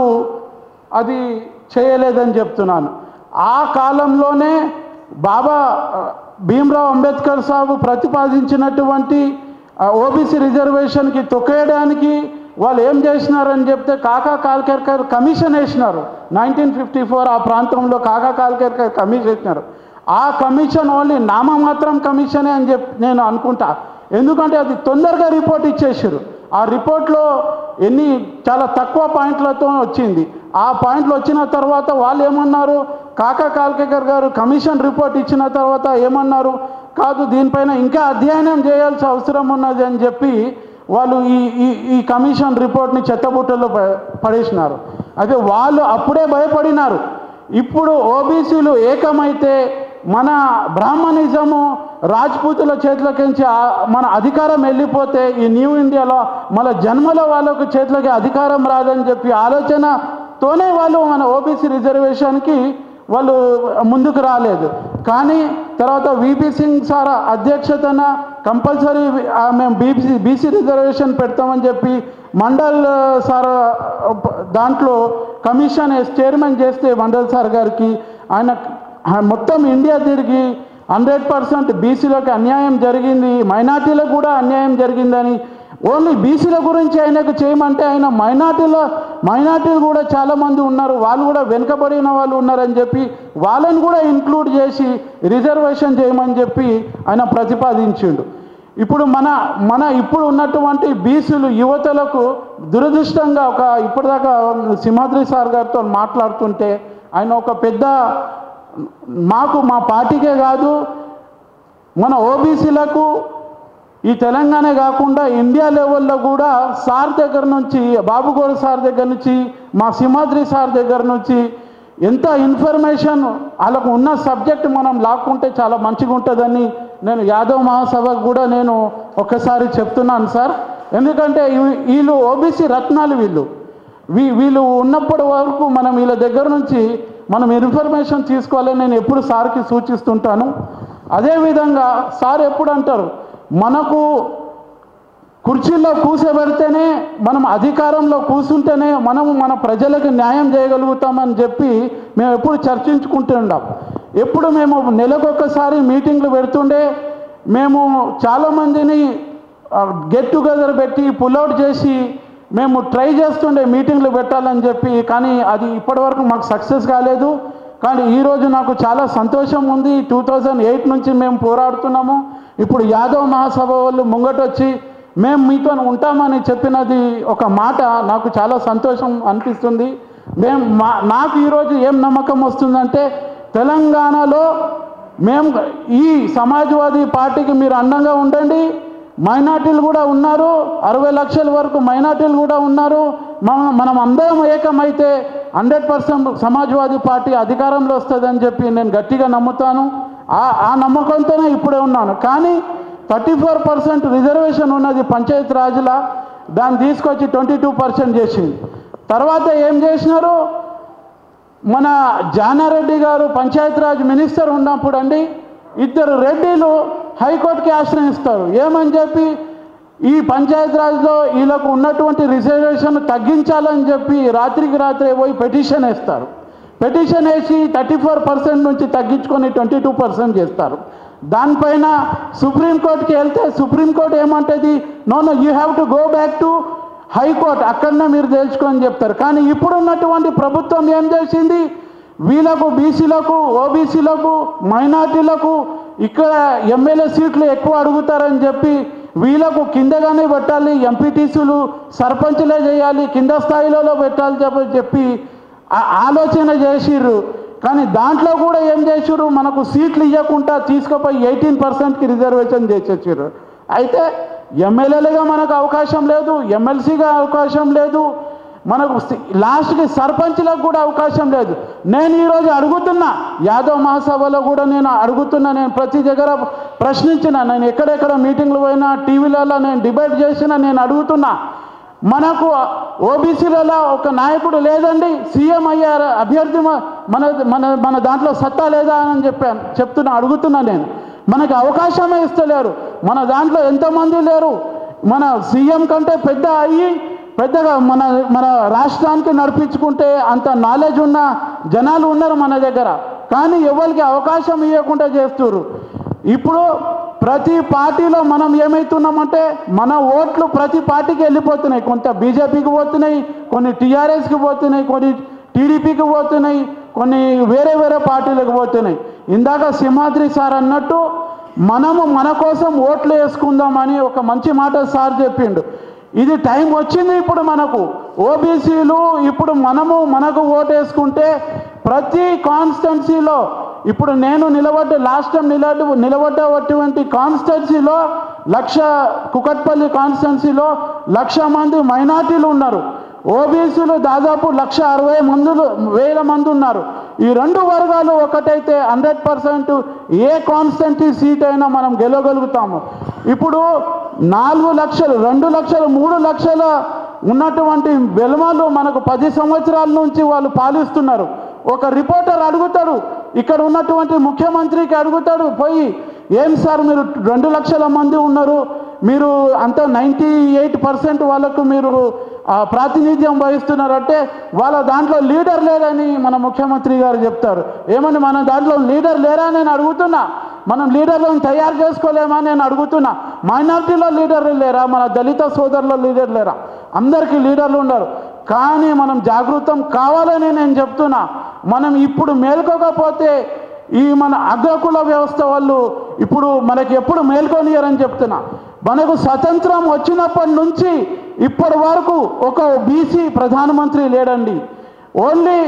అది చేయలేదని చెప్తున్నాను ఆ కాలంలోనే బాబా ఆ, భీమ్రావ్ అంబేద్కర్ సాబు ప్రతిపాదించినటువంటి ఓబీసీ రిజర్వేషన్కి తొక్కేయడానికి వాళ్ళు ఏం చేసినారని చెప్తే కాకా కాల్కేర్కర్ కమిషన్ వేసినారు నైన్టీన్ ఫిఫ్టీ ఫోర్ ఆ ప్రాంతంలో కాకా కాల్కేర్కర్ కమిషన్ వేసినారు ఆ కమిషన్ ఓన్లీ నామమాత్రం కమిషనే అని చెప్పి నేను అనుకుంటా ఎందుకంటే అది తొందరగా రిపోర్ట్ ఇచ్చేసారు ఆ రిపోర్ట్లో ఎన్ని చాలా తక్కువ పాయింట్లతో వచ్చింది ఆ పాయింట్లు వచ్చిన తర్వాత వాళ్ళు ఏమన్నారు కాకా కాల్కేకర్ గారు కమిషన్ రిపోర్ట్ ఇచ్చిన తర్వాత ఏమన్నారు కాదు దీనిపైన ఇంకా అధ్యయనం చేయాల్సిన అవసరం ఉన్నది అని చెప్పి వాళ్ళు ఈ ఈ ఈ కమిషన్ రిపోర్ట్ని చెత్తబుట్టలో ప- పడేసినారు అదే వాళ్ళు అప్పుడే భయపడినారు ఇప్పుడు ఓబీసీలు ఏకమైతే మన బ్రాహ్మణిజము రాజ్పూతుల చేతులకించి ఆ- మన అధికారం వెళ్ళిపోతే ఈ న్యూ ఇండియాలో మన జన్మలో వాళ్ళకు చేతులకి అధికారం రాదని చెప్పి ఆలోచనతోనే వాళ్ళు మన ఓబీసీ రిజర్వేషన్కి వాళ్ళు ముందుకు రాలేదు కానీ తర్వాత విపి సింగ్ సార్ అధ్యక్షతన కంపల్సరీ మేము బీసీ బీసీ రిజర్వేషన్ పెడతామని చెప్పి మండల్ సార్ దాంట్లో కమిషన్ చైర్మన్ చేస్తే మండల్ సార్ గారికి ఆయన ఆ మొత్తం ఇండియా తిరిగి హండ్రెడ్ పర్సెంట్ బీసీలకు అన్యాయం జరిగింది మైనార్టీలకు కూడా అన్యాయం జరిగిందని ఓన్లీ బీసీల గురించి ఆయనకు చేయమంటే ఆయన మైనార్టీల మైనార్టీలు కూడా చాలామంది ఉన్నారు వాళ్ళు కూడా వెనుకబడిన వాళ్ళు ఉన్నారని చెప్పి వాళ్ళని కూడా ఇంక్లూడ్ చేసి రిజర్వేషన్ చేయమని చెప్పి ఆయన ప్రతిపాదించిండు ఇప్పుడు మన మన ఇప్పుడు ఉన్నటువంటి బీసీలు యువతలకు దురదృష్టంగా ఒక ఇప్పటిదాకా సింహాద్రి సార్ గారితో మాట్లాడుతుంటే ఆయన ఒక పెద్ద మాకు మా పార్టీకే కాదు మన ఓబీసీలకు ఈ తెలంగాణ కాకుండా ఇండియా లెవెల్లో కూడా సార్ దగ్గర నుంచి బాబుగోడు సార్ దగ్గర నుంచి మా సింహాద్రి సార్ దగ్గర నుంచి ఎంత ఇన్ఫర్మేషన్ వాళ్ళకు ఉన్న సబ్జెక్ట్ మనం లాక్కుంటే చాలా మంచిగా ఉంటుందని నేను యాదవ్ మహాసభకు కూడా నేను ఒక్కసారి చెప్తున్నాను సార్ ఎందుకంటే వీ- వీళ్ళు ఓబీసీ రత్నాలు వీళ్ళు వీ వీళ్ళు ఉన్నప్పటి వరకు మనం వీళ్ళ దగ్గర నుంచి మనం ఇన్ఫర్మేషన్ తీసుకోవాలని నేను ఎప్పుడు సార్కి సూచిస్తుంటాను అదేవిధంగా సార్ ఎప్పుడు అంటారు మనకు కుర్చీల్లో కూర్చోబెడితేనే మనం అధికారంలో కూర్చుంటేనే మనము మన ప్రజలకు న్యాయం చేయగలుగుతామని చెప్పి మేము ఎప్పుడు చర్చించుకుంటుంటాం ఎప్పుడు మేము నెలకొకసారి మీటింగ్లు పెడుతుండే మేము చాలామందిని గెట్ టుగెదర్ పెట్టి పుల్అవుట్ చేసి మేము ట్రై చేస్తుండే మీటింగ్లు పెట్టాలని చెప్పి కానీ అది ఇప్పటివరకు మాకు సక్సెస్ కాలేదు కానీ ఈరోజు నాకు చాలా సంతోషం ఉంది టూ థౌజండ్ ఎయిట్ నుంచి మేము పోరాడుతున్నాము ఇప్పుడు యాదవ్ మహాసభ వాళ్ళు ముంగటొచ్చి మేము మీతో ఉంటామని చెప్పినది ఒక మాట నాకు చాలా సంతోషం అనిపిస్తుంది మేము మా నాకు ఈరోజు ఏం నమ్మకం వస్తుందంటే తెలంగాణలో మేము ఈ సమాజ్వాదీ పార్టీకి మీరు అండంగా ఉండండి మైనార్టీలు కూడా ఉన్నారు అరవై లక్షల వరకు మైనార్టీలు కూడా ఉన్నారు మనం మనం అందరం ఏకమైతే హండ్రెడ్ పర్సెంట్ సమాజ్వాదీ పార్టీ అధికారంలో వస్తుందని చెప్పి నేను గట్టిగా నమ్ముతాను ఆ ఆ నమ్మకంతోనే ఇప్పుడే ఉన్నాను కానీ థర్టీ ఫోర్ పర్సెంట్ రిజర్వేషన్ ఉన్నది పంచాయతీ రాజుల దాన్ని తీసుకొచ్చి ట్వంటీ టూ పర్సెంట్ చేసింది తర్వాత ఏం చేసినారు మన జానారెడ్డి గారు పంచాయతీరాజ్ మినిస్టర్ ఉన్నప్పుడు అండి ఇద్దరు రెడ్డిలు హైకోర్టుకి ఆశ్రయిస్తారు ఏమని చెప్పి ఈ పంచాయతీరాజ్లో వీళ్ళకు ఉన్నటువంటి రిజర్వేషన్ తగ్గించాలని చెప్పి రాత్రికి రాత్రి పోయి పెటిషన్ వేస్తారు పెటిషన్ వేసి థర్టీ ఫోర్ పర్సెంట్ నుంచి తగ్గించుకొని ట్వంటీ టూ పర్సెంట్ చేస్తారు దానిపైన సుప్రీంకోర్టుకి వెళ్తే సుప్రీంకోర్టు ఏమంటుంది no no you have to go back to high court అక్కడనే మీరు తెలుసుకొని చెప్తారు కానీ ఇప్పుడున్నటువంటి ప్రభుత్వం ఏం చేసింది వీళ్ళకు బీసీలకు ఓబీసీలకు మైనార్టీలకు ఇక్కడ ఎమ్మెల్యే సీట్లు ఎక్కువ అడుగుతారని చెప్పి వీళ్ళకు కిందగానే పెట్టాలి ఎంపీటీసీలు సర్పంచ్లే చేయాలి కింద స్థాయిలో పెట్టాలి చెప్పి చెప్పి ఆ- ఆలోచన చేసిర్రు కానీ దాంట్లో కూడా ఏం చేసిర్రు మనకు సీట్లు ఇవ్వకుండా తీసుకుపోయి ఎయిటీన్ పర్సెంట్కి రిజర్వేషన్ చేసేసారు అయితే ఎమ్మెల్యేలుగా మనకు అవకాశం లేదు ఎమ్మెల్సీగా అవకాశం లేదు మనకు సి- లాస్ట్కి సర్పంచ్లకు కూడా అవకాశం లేదు నేను ఈరోజు అడుగుతున్నా యాదవ్ మహాసభలో కూడా నేను అడుగుతున్నా నేను ప్రతి దగ్గర ప్రశ్నించిన నేను ఎక్కడెక్కడ మీటింగ్లు పోయినా టీవీలలో నేను డిబేట్ చేసినా నేను అడుగుతున్నా మనకు ఓబీసీలలో ఒక నాయకుడు లేదండి సీఎం అయ్యారు అభ్యర్థి మ- మన మన మన దాంట్లో సత్తా లేదా అని చెప్పాను చెప్తున్నా అడుగుతున్నా నేను మనకు అవకాశమే ఇస్తలేరు మన దాంట్లో ఎంతమంది లేరు మన సీఎం కంటే పెద్ద అయ్యి పెద్దగా మన మన రాష్ట్రానికి నడిపించుకుంటే అంత నాలెడ్జ్ ఉన్న జనాలు ఉన్నారు మన దగ్గర కానీ ఎవరికి అవకాశం ఇవ్వకుండా చేస్తున్నారు ఇప్పుడు ప్రతి పార్టీలో మనం ఏమవుతున్నామంటే మన ఓట్లు ప్రతి పార్టీకి వెళ్ళిపోతున్నాయి కొంత బీజేపీకి పోతున్నాయి కొన్ని టీఆర్ఎస్కి పోతున్నాయి కొన్ని టీడీపీకి పోతున్నాయి కొన్ని వేరే వేరే పార్టీలకు పోతున్నాయి ఇందాక సింహాద్రి సార్ అన్నట్టు మనము మన కోసం ఓట్లు వేసుకుందామని ఒక మంచి మాట సార్ చెప్పిండు ఇది టైం వచ్చింది ఇప్పుడు మనకు ఓబీసీలు ఇప్పుడు మనము మనకు ఓటు వేసుకుంటే ప్రతి కాన్స్టెన్సీలో ఇప్పుడు నేను నిలబడ్డ లాస్ట్ టైం నిలబడి నిలబడ్డటువంటి కాన్స్టెన్సీలో లక్ష కుకట్పల్లి కాన్స్టెన్సీలో లక్ష మంది మైనార్టీలు ఉన్నారు ఓబీసీలు దాదాపు లక్ష అరవై మందులు వేల మంది ఉన్నారు ఈ రెండు వర్గాలు ఒకటైతే హండ్రెడ్ పర్సెంట్ ఏ కాన్స్టెంటీ సీట్ అయినా మనం గెలవగలుగుతాము ఇప్పుడు నాలుగు లక్షలు రెండు లక్షలు మూడు లక్షల ఉన్నటువంటి వెలుమలు మనకు పది సంవత్సరాల నుంచి వాళ్ళు పాలిస్తున్నారు ఒక రిపోర్టర్ అడుగుతాడు ఇక్కడ ఉన్నటువంటి ముఖ్యమంత్రికి అడుగుతాడు పోయి ఏం సార్ మీరు రెండు లక్షల మంది ఉన్నారు మీరు అంత నైంటీ ఎయిట్ పర్సెంట్ వాళ్ళకు మీరు ఆ, ప్రాతినిధ్యం వహిస్తున్నారంటే వాళ్ళ దాంట్లో లీడర్ లేరని మన ముఖ్యమంత్రి గారు చెప్తారు ఏమని మన దాంట్లో లీడర్ లేరా నేను అడుగుతున్నా మనం లీడర్లను తయారు చేసుకోలేమా నేను అడుగుతున్నా మైనార్టీలో లీడర్లు లేరా మన దళిత సోదరుల లీడర్ లేరా అందరికీ లీడర్లు ఉన్నారు కానీ మనం జాగృతం కావాలని నేను చెప్తున్నా మనం ఇప్పుడు మేల్కోకపోతే ఈ మన అగ్రకుల వ్యవస్థ వాళ్ళు ఇప్పుడు మనకి ఎప్పుడు మేల్కొనియరని చెప్తున్నా మనకు స్వతంత్రం వచ్చినప్పటి నుంచి ఇప్పటి వరకు ఒక బీసీ ప్రధానమంత్రి లేడండి ఓన్లీ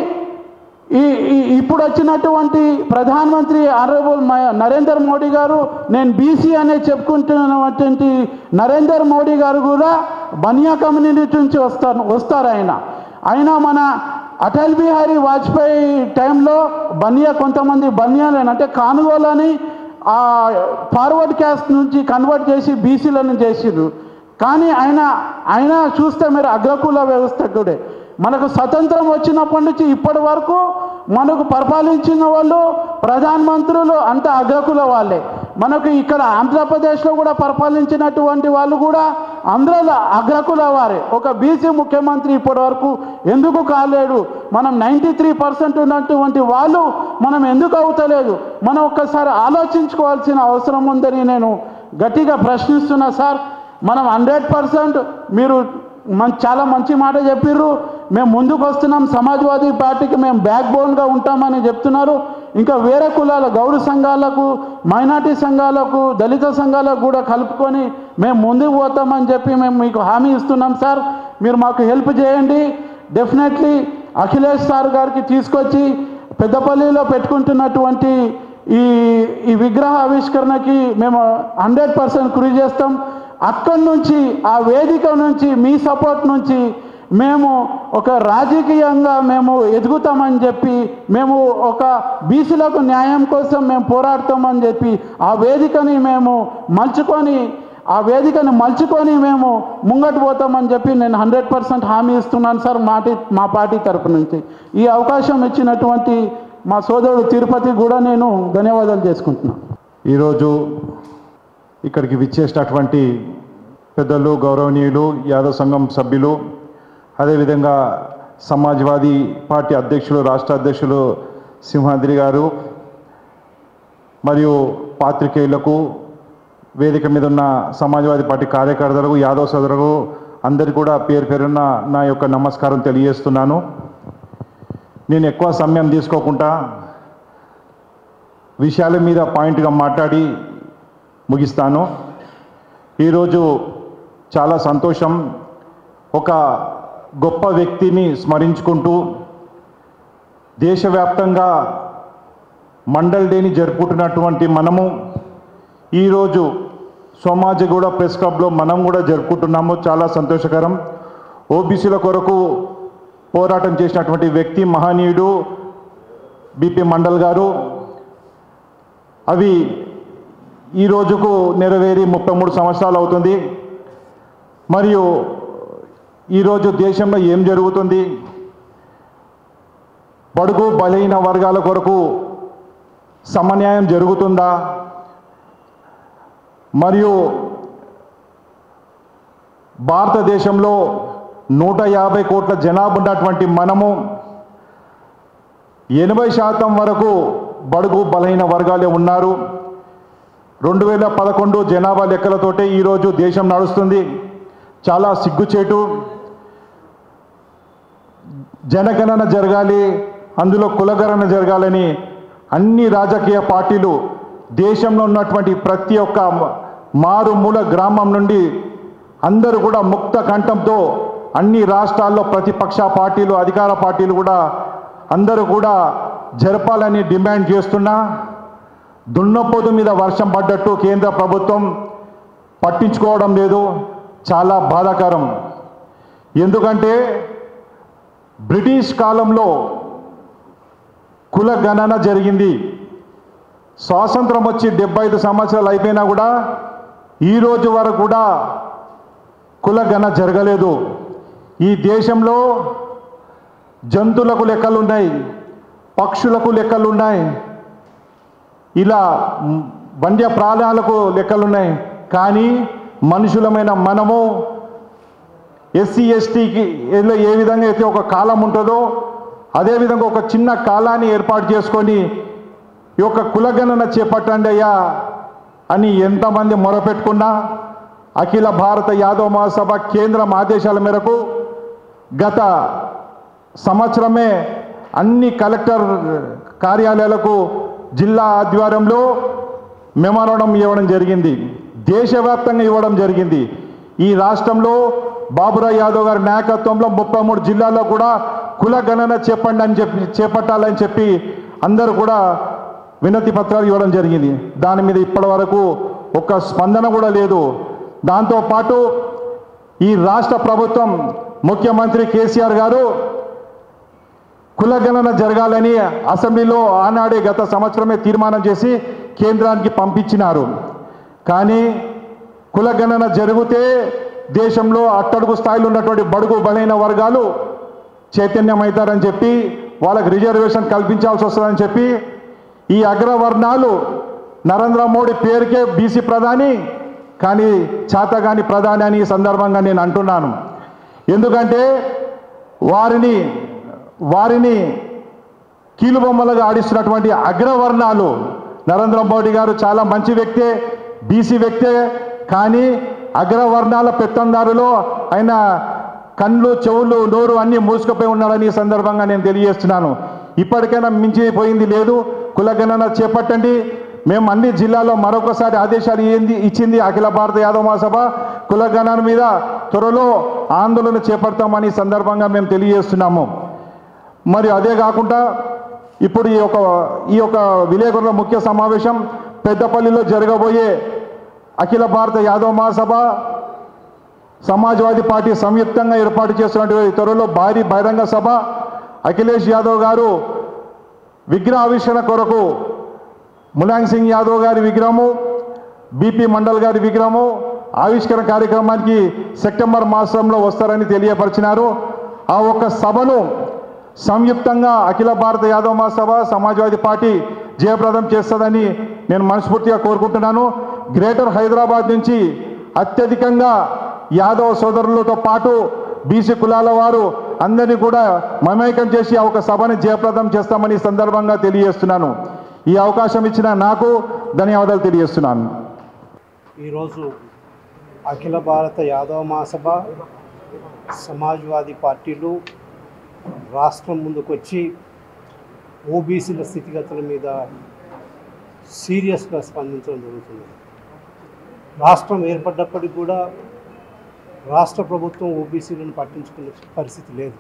ఈ ఈ- ఇప్పుడు వచ్చినటువంటి ప్రధానమంత్రి ఆనరబుల్ నరేందర్ మోడీ గారు నేను బీసీ అనే చెప్పుకుంటున్నటువంటి నరేందర్ మోడీ గారు కూడా బనియా కమ్యూనిటీ నుంచి వస్తారు వస్తారు ఆయన ఆయన మన అటల్ బిహారీ వాజ్పేయి టైంలో బనియా కొంతమంది బనియాలని అంటే కానుగోలని ఆ ఫార్వర్డ్ క్యాస్ట్ నుంచి కన్వర్ట్ చేసి బీసీలను చేసిర్రు కానీ ఆయన ఆయన చూస్తే మీరు అగ్రకుల వ్యవస్థకుడే మనకు స్వతంత్రం వచ్చినప్పటి నుంచి ఇప్పటి వరకు మనకు పరిపాలించిన వాళ్ళు ప్రధానమంత్రులు అంత అగ్రకుల వాళ్ళే మనకు ఇక్కడ ఆంధ్రప్రదేశ్లో కూడా పరిపాలించినటువంటి వాళ్ళు కూడా అందరూ అగ్రకుల వారే ఒక బీసీ ముఖ్యమంత్రి ఇప్పటి వరకు ఎందుకు కాలేడు మనం నైంటీ త్రీ పర్సెంట్ ఉన్నటువంటి వాళ్ళు మనం ఎందుకు అవుతలేదు మనం ఒక్కసారి ఆలోచించుకోవాల్సిన అవసరం ఉందని నేను గట్టిగా ప్రశ్నిస్తున్నా సార్ మనం హండ్రెడ్ పర్సెంట్ మీరు మన చాలా మంచి మాట చెప్పిర్రు మేము ముందుకు వస్తున్నాం సమాజ్వాదీ పార్టీకి మేము బ్యాక్ బోన్గా ఉంటామని చెప్తున్నారు ఇంకా వేరే కులాల గౌడు సంఘాలకు మైనార్టీ సంఘాలకు దళిత సంఘాలకు కూడా కలుపుకొని మేము ముందుకు పోతామని చెప్పి మేము మీకు హామీ ఇస్తున్నాం సార్ మీరు మాకు హెల్ప్ చేయండి డెఫినెట్లీ అఖిలేష్ సార్ గారికి తీసుకొచ్చి పెద్దపల్లిలో పెట్టుకుంటున్నటువంటి ఈ ఈ విగ్రహ ఆవిష్కరణకి మేము హండ్రెడ్ పర్సెంట్ కృషి చేస్తాం అక్కడి నుంచి ఆ వేదిక నుంచి మీ సపోర్ట్ నుంచి మేము ఒక రాజకీయంగా మేము ఎదుగుతామని చెప్పి మేము ఒక బీసీలకు న్యాయం కోసం మేము పోరాడతామని చెప్పి ఆ వేదికని మేము మలుచుకొని ఆ వేదికని మలుచుకొని మేము ముంగటు పోతామని చెప్పి నేను హండ్రెడ్ పర్సెంట్ హామీ ఇస్తున్నాను సార్ మాటి మా పార్టీ తరపు నుంచి ఈ అవకాశం ఇచ్చినటువంటి మా సోదరుడు తిరుపతి కూడా నేను ధన్యవాదాలు చేసుకుంటున్నాను ఈరోజు ఇక్కడికి విచ్చేసినటువంటి పెద్దలు గౌరవనీయులు యాదవ్ సంఘం సభ్యులు అదేవిధంగా సమాజ్వాదీ పార్టీ అధ్యక్షులు రాష్ట్ర అధ్యక్షులు సింహాద్రి గారు మరియు పాత్రికేయులకు వేదిక మీద ఉన్న సమాజ్వాదీ పార్టీ కార్యకర్తలకు యాదవ్ సోదరులకు అందరికీ కూడా పేరు పేరున్న నా యొక్క నమస్కారం తెలియజేస్తున్నాను నేను ఎక్కువ సమయం తీసుకోకుండా విషయాల మీద పాయింట్గా మాట్లాడి ముగిస్తాను ఈరోజు చాలా సంతోషం ఒక గొప్ప వ్యక్తిని స్మరించుకుంటూ దేశవ్యాప్తంగా మండల్ డేని జరుపుకుంటున్నటువంటి మనము ఈరోజు సోమాజిగూడ ప్రెస్ క్లబ్లో మనం కూడా జరుపుకుంటున్నాము చాలా సంతోషకరం ఓబీసీల కొరకు పోరాటం చేసినటువంటి వ్యక్తి మహనీయుడు బిపి మండల్ గారు అవి ఈ రోజుకు నెరవేరి ముప్పై మూడు సంవత్సరాలు అవుతుంది మరియు ఈరోజు దేశంలో ఏం జరుగుతుంది బడుగు బలహీన వర్గాల కొరకు సమన్యాయం జరుగుతుందా మరియు భారతదేశంలో నూట యాభై కోట్ల జనాభా ఉన్నటువంటి మనము ఎనభై శాతం వరకు బడుగు బలహీన వర్గాలే ఉన్నారు రెండు వేల పదకొండు జనాభా లెక్కలతోటే ఈరోజు దేశం నడుస్తుంది చాలా సిగ్గుచేటు జనగణన జరగాలి అందులో కులగణన జరగాలని అన్ని రాజకీయ పార్టీలు దేశంలో ఉన్నటువంటి ప్రతి ఒక్క మారుమూల గ్రామం నుండి అందరూ కూడా ముక్త కంఠంతో అన్ని రాష్ట్రాల్లో ప్రతిపక్ష పార్టీలు అధికార పార్టీలు కూడా అందరూ కూడా జరపాలని డిమాండ్ చేస్తున్నా దున్నపోతు మీద వర్షం పడ్డట్టు కేంద్ర ప్రభుత్వం పట్టించుకోవడం లేదు చాలా బాధాకరం ఎందుకంటే బ్రిటిష్ కాలంలో కుల గణన జరిగింది స్వాతంత్రం వచ్చి డెబ్బై ఐదు సంవత్సరాలు అయిపోయినా కూడా ఈ రోజు వరకు కూడా కుల గణన జరగలేదు ఈ దేశంలో జంతువులకు లెక్కలు ఉన్నాయి పక్షులకు లెక్కలు ఉన్నాయి ఇలా మ్, వన్య ప్రాణాలకు లెక్కలున్నాయి కానీ మనుషులమైన మనము ఎస్సీ ఎస్టీకి ఏదో ఏ విధంగా అయితే ఒక కాలం ఉంటుందో అదేవిధంగా ఒక చిన్న కాలాన్ని ఏర్పాటు చేసుకొని ఈ యొక్క కులగణన చేపట్టండి అయ్యా అని ఎంతమంది మొరపెట్టుకున్నా అఖిల భారత యాదవ మహాసభ కేంద్రం ఆదేశాల మేరకు గత సంవత్సరమే అన్ని కలెక్టర్ కార్యాలయాలకు జిల్లా ఆధ్వర్యంలో మెమోరాండం ఇవ్వడం జరిగింది దేశవ్యాప్తంగా ఇవ్వడం జరిగింది ఈ రాష్ట్రంలో బాబురావు యాదవ్ గారి నాయకత్వంలో ముప్పై మూడు జిల్లాల్లో కూడా కుల గణన చెప్పండి అని చెప్పి చేపట్టాలని చెప్పి అందరూ కూడా వినతి పత్రాలు ఇవ్వడం జరిగింది దాని మీద ఇప్పటి వరకు ఒక్క స్పందన కూడా లేదు దాంతోపాటు ఈ రాష్ట్ర ప్రభుత్వం ముఖ్యమంత్రి కేసీఆర్ గారు కులగణన జరగాలని అసెంబ్లీలో ఆనాడే గత సంవత్సరమే తీర్మానం చేసి కేంద్రానికి పంపించినారు కానీ కులగణన జరిగితే దేశంలో అట్టడుగు స్థాయిలో ఉన్నటువంటి బడుగు బలైన వర్గాలు చైతన్యమవుతారని చెప్పి వాళ్ళకి రిజర్వేషన్ కల్పించాల్సి వస్తుందని చెప్పి ఈ అగ్రవర్ణాలు నరేంద్ర మోడీ పేరుకే బీసీ ప్రధాని కానీ చాతగాని ప్రధాని అని ఈ సందర్భంగా నేను అంటున్నాను ఎందుకంటే వారిని వారిని కీలుబొమ్మలుగా ఆడిస్తున్నటువంటి అగ్రవర్ణాలు నరేంద్ర మోడీ గారు చాలా మంచి వ్యక్తే బీసీ వ్యక్తే కానీ అగ్రవర్ణాల పెత్తందారులో ఆయన కళ్ళు చెవులు నోరు అన్నీ మూసుకుపోయి ఉన్నాడని ఈ సందర్భంగా నేను తెలియజేస్తున్నాను ఇప్పటికైనా మించిపోయింది లేదు కులగణన చేపట్టండి మేము అన్ని జిల్లాలో మరొకసారి ఆదేశాలు ఏంది ఇచ్చింది అఖిల భారత యాదవ మహాసభ కులగణన మీద త్వరలో ఆందోళన చేపడతామని ఈ సందర్భంగా మేము తెలియజేస్తున్నాము మరి అదే కాకుండా ఇప్పుడు ఈ యొక్క ఈ యొక్క విలేకరుల ముఖ్య సమావేశం పెద్దపల్లిలో జరగబోయే అఖిల భారత యాదవ మహాసభ సమాజ్వాదీ పార్టీ సంయుక్తంగా ఏర్పాటు చేస్తున్నటువంటి త్వరలో భారీ బహిరంగ సభ అఖిలేష్ యాదవ్ గారు విగ్రహ ఆవిష్కరణ కొరకు ములాయం సింగ్ యాదవ్ గారి విగ్రహము బీపీ మండల్ గారి విగ్రహము ఆవిష్కరణ కార్యక్రమానికి సెప్టెంబర్ మాసంలో వస్తారని తెలియపరిచినారు ఆ ఒక్క సభను సంయుక్తంగా అఖిల భారత యాదవ మహాసభ సమాజ్వాదీ పార్టీ జయప్రదం చేస్తుందని నేను మనస్ఫూర్తిగా కోరుకుంటున్నాను గ్రేటర్ హైదరాబాద్ నుంచి అత్యధికంగా యాదవ సోదరులతో పాటు బీసీ కులాల వారు అందరినీ కూడా మమేకం చేసి ఆ ఒక సభని జయప్రదం చేస్తామని ఈ సందర్భంగా తెలియజేస్తున్నాను ఈ అవకాశం ఇచ్చిన నాకు ధన్యవాదాలు తెలియజేస్తున్నాను ఈరోజు అఖిల భారత యాదవ మహాసభ సమాజ్వాదీ పార్టీలు రాష్ట్రం ముందుకొచ్చి ఓబీసీల స్థితిగతుల మీద సీరియస్గా స్పందించడం జరుగుతుంది రాష్ట్రం ఏర్పడ్డప్పటికి కూడా రాష్ట్ర ప్రభుత్వం ఓబీసీలను పట్టించుకునే పరిస్థితి లేదు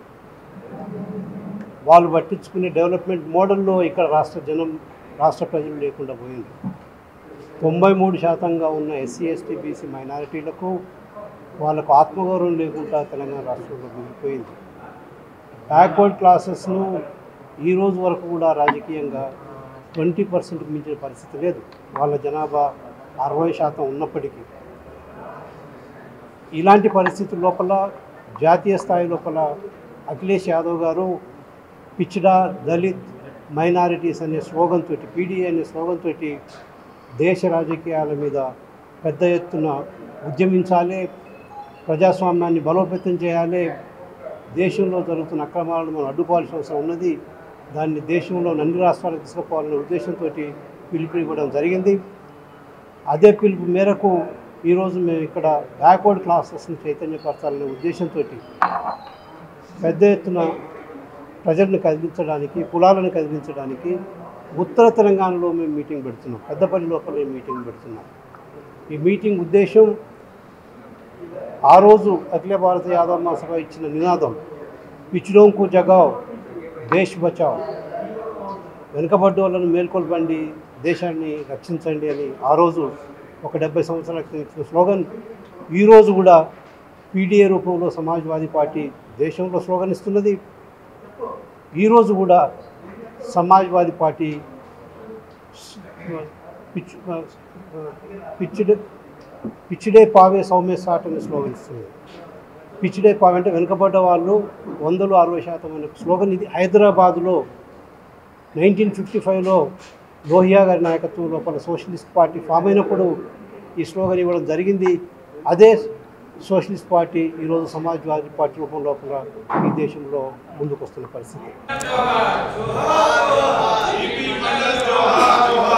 వాళ్ళు పట్టించుకునే డెవలప్మెంట్ మోడల్లో ఇక్కడ రాష్ట్ర జనం రాష్ట్ర ప్రజలు లేకుండా పోయింది తొంభై మూడు శాతంగా ఉన్న ఎస్సీ ఎస్టీ బీసీ మైనారిటీలకు వాళ్ళకు ఆత్మగౌరవం లేకుండా తెలంగాణ రాష్ట్రంలో మిగిలిపోయింది బ్యాక్వర్డ్ క్లాసెస్ను ఈ రోజు వరకు కూడా రాజకీయంగా ట్వంటీ పర్సెంట్కి మించిన పరిస్థితి లేదు వాళ్ళ జనాభా అరవై శాతం ఉన్నప్పటికీ ఇలాంటి పరిస్థితుల లోపల జాతీయ స్థాయి లోపల అఖిలేష్ యాదవ్ గారు పిచ్చిడా దళిత్ మైనారిటీస్ అనే స్లోగన్ తోటి పీడీఏ అనే స్లోగన్ తోటి దేశ రాజకీయాల మీద పెద్ద ఎత్తున ఉద్యమించాలి ప్రజాస్వామ్యాన్ని బలోపేతం చేయాలి దేశంలో జరుగుతున్న అక్రమాలను మనం అడ్డుకోవాల్సిన అవసరం ఉన్నది దాన్ని దేశంలో అన్ని రాష్ట్రాలకు తీసుకుపోవాలనే ఉద్దేశంతో పిలుపు ఇవ్వడం జరిగింది అదే పిలుపు మేరకు ఈరోజు మేము ఇక్కడ బ్యాక్వర్డ్ క్లాసెస్ని చైతన్యపరచాలనే ఉద్దేశంతో పెద్ద ఎత్తున ప్రజలను కదిలించడానికి కులాలను కదిలించడానికి ఉత్తర తెలంగాణలో మేము మీటింగ్ పెడుతున్నాం పెద్దపల్లి లోపల మేము మీటింగ్ పెడుతున్నాం ఈ మీటింగ్ ఉద్దేశం ఆ రోజు అఖిల భారత యాదవ్ మహాసభ ఇచ్చిన నినాదం పిచ్చిడోంకు జగావ్ దేశ్ బచావ్ వెనుకబడ్డ వాళ్ళను మేల్కొల్పండి దేశాన్ని రక్షించండి అని ఆ రోజు ఒక డెబ్బై సంవత్సరాల క్రితం ఇచ్చిన స్లోగన్ ఈరోజు కూడా పీడిఏ రూపంలో సమాజ్వాదీ పార్టీ దేశంలో స్లోగన్ ఇస్తున్నది ఈరోజు కూడా సమాజ్వాదీ పార్టీ పిచ్ పిచ్చిడే పిచ్చిడే పావే సౌమ్య సాట్ అనే స్లోగన్ ఇస్తుంది పిచ్చిడే పావే అంటే వెనుకబడ్డ వాళ్ళు వందలు అరవై శాతం అనే స్లోగన్ ఇది హైదరాబాదులో నైన్టీన్ ఫిఫ్టీ ఫైవ్లో లోహియా గారి నాయకత్వం లోపల సోషలిస్ట్ పార్టీ ఫామ్ అయినప్పుడు ఈ స్లోగన్ ఇవ్వడం జరిగింది అదే సోషలిస్ట్ పార్టీ ఈరోజు సమాజ్వాదీ పార్టీ రూపం లోపల ఈ దేశంలో ముందుకు వస్తున్న పరిస్థితి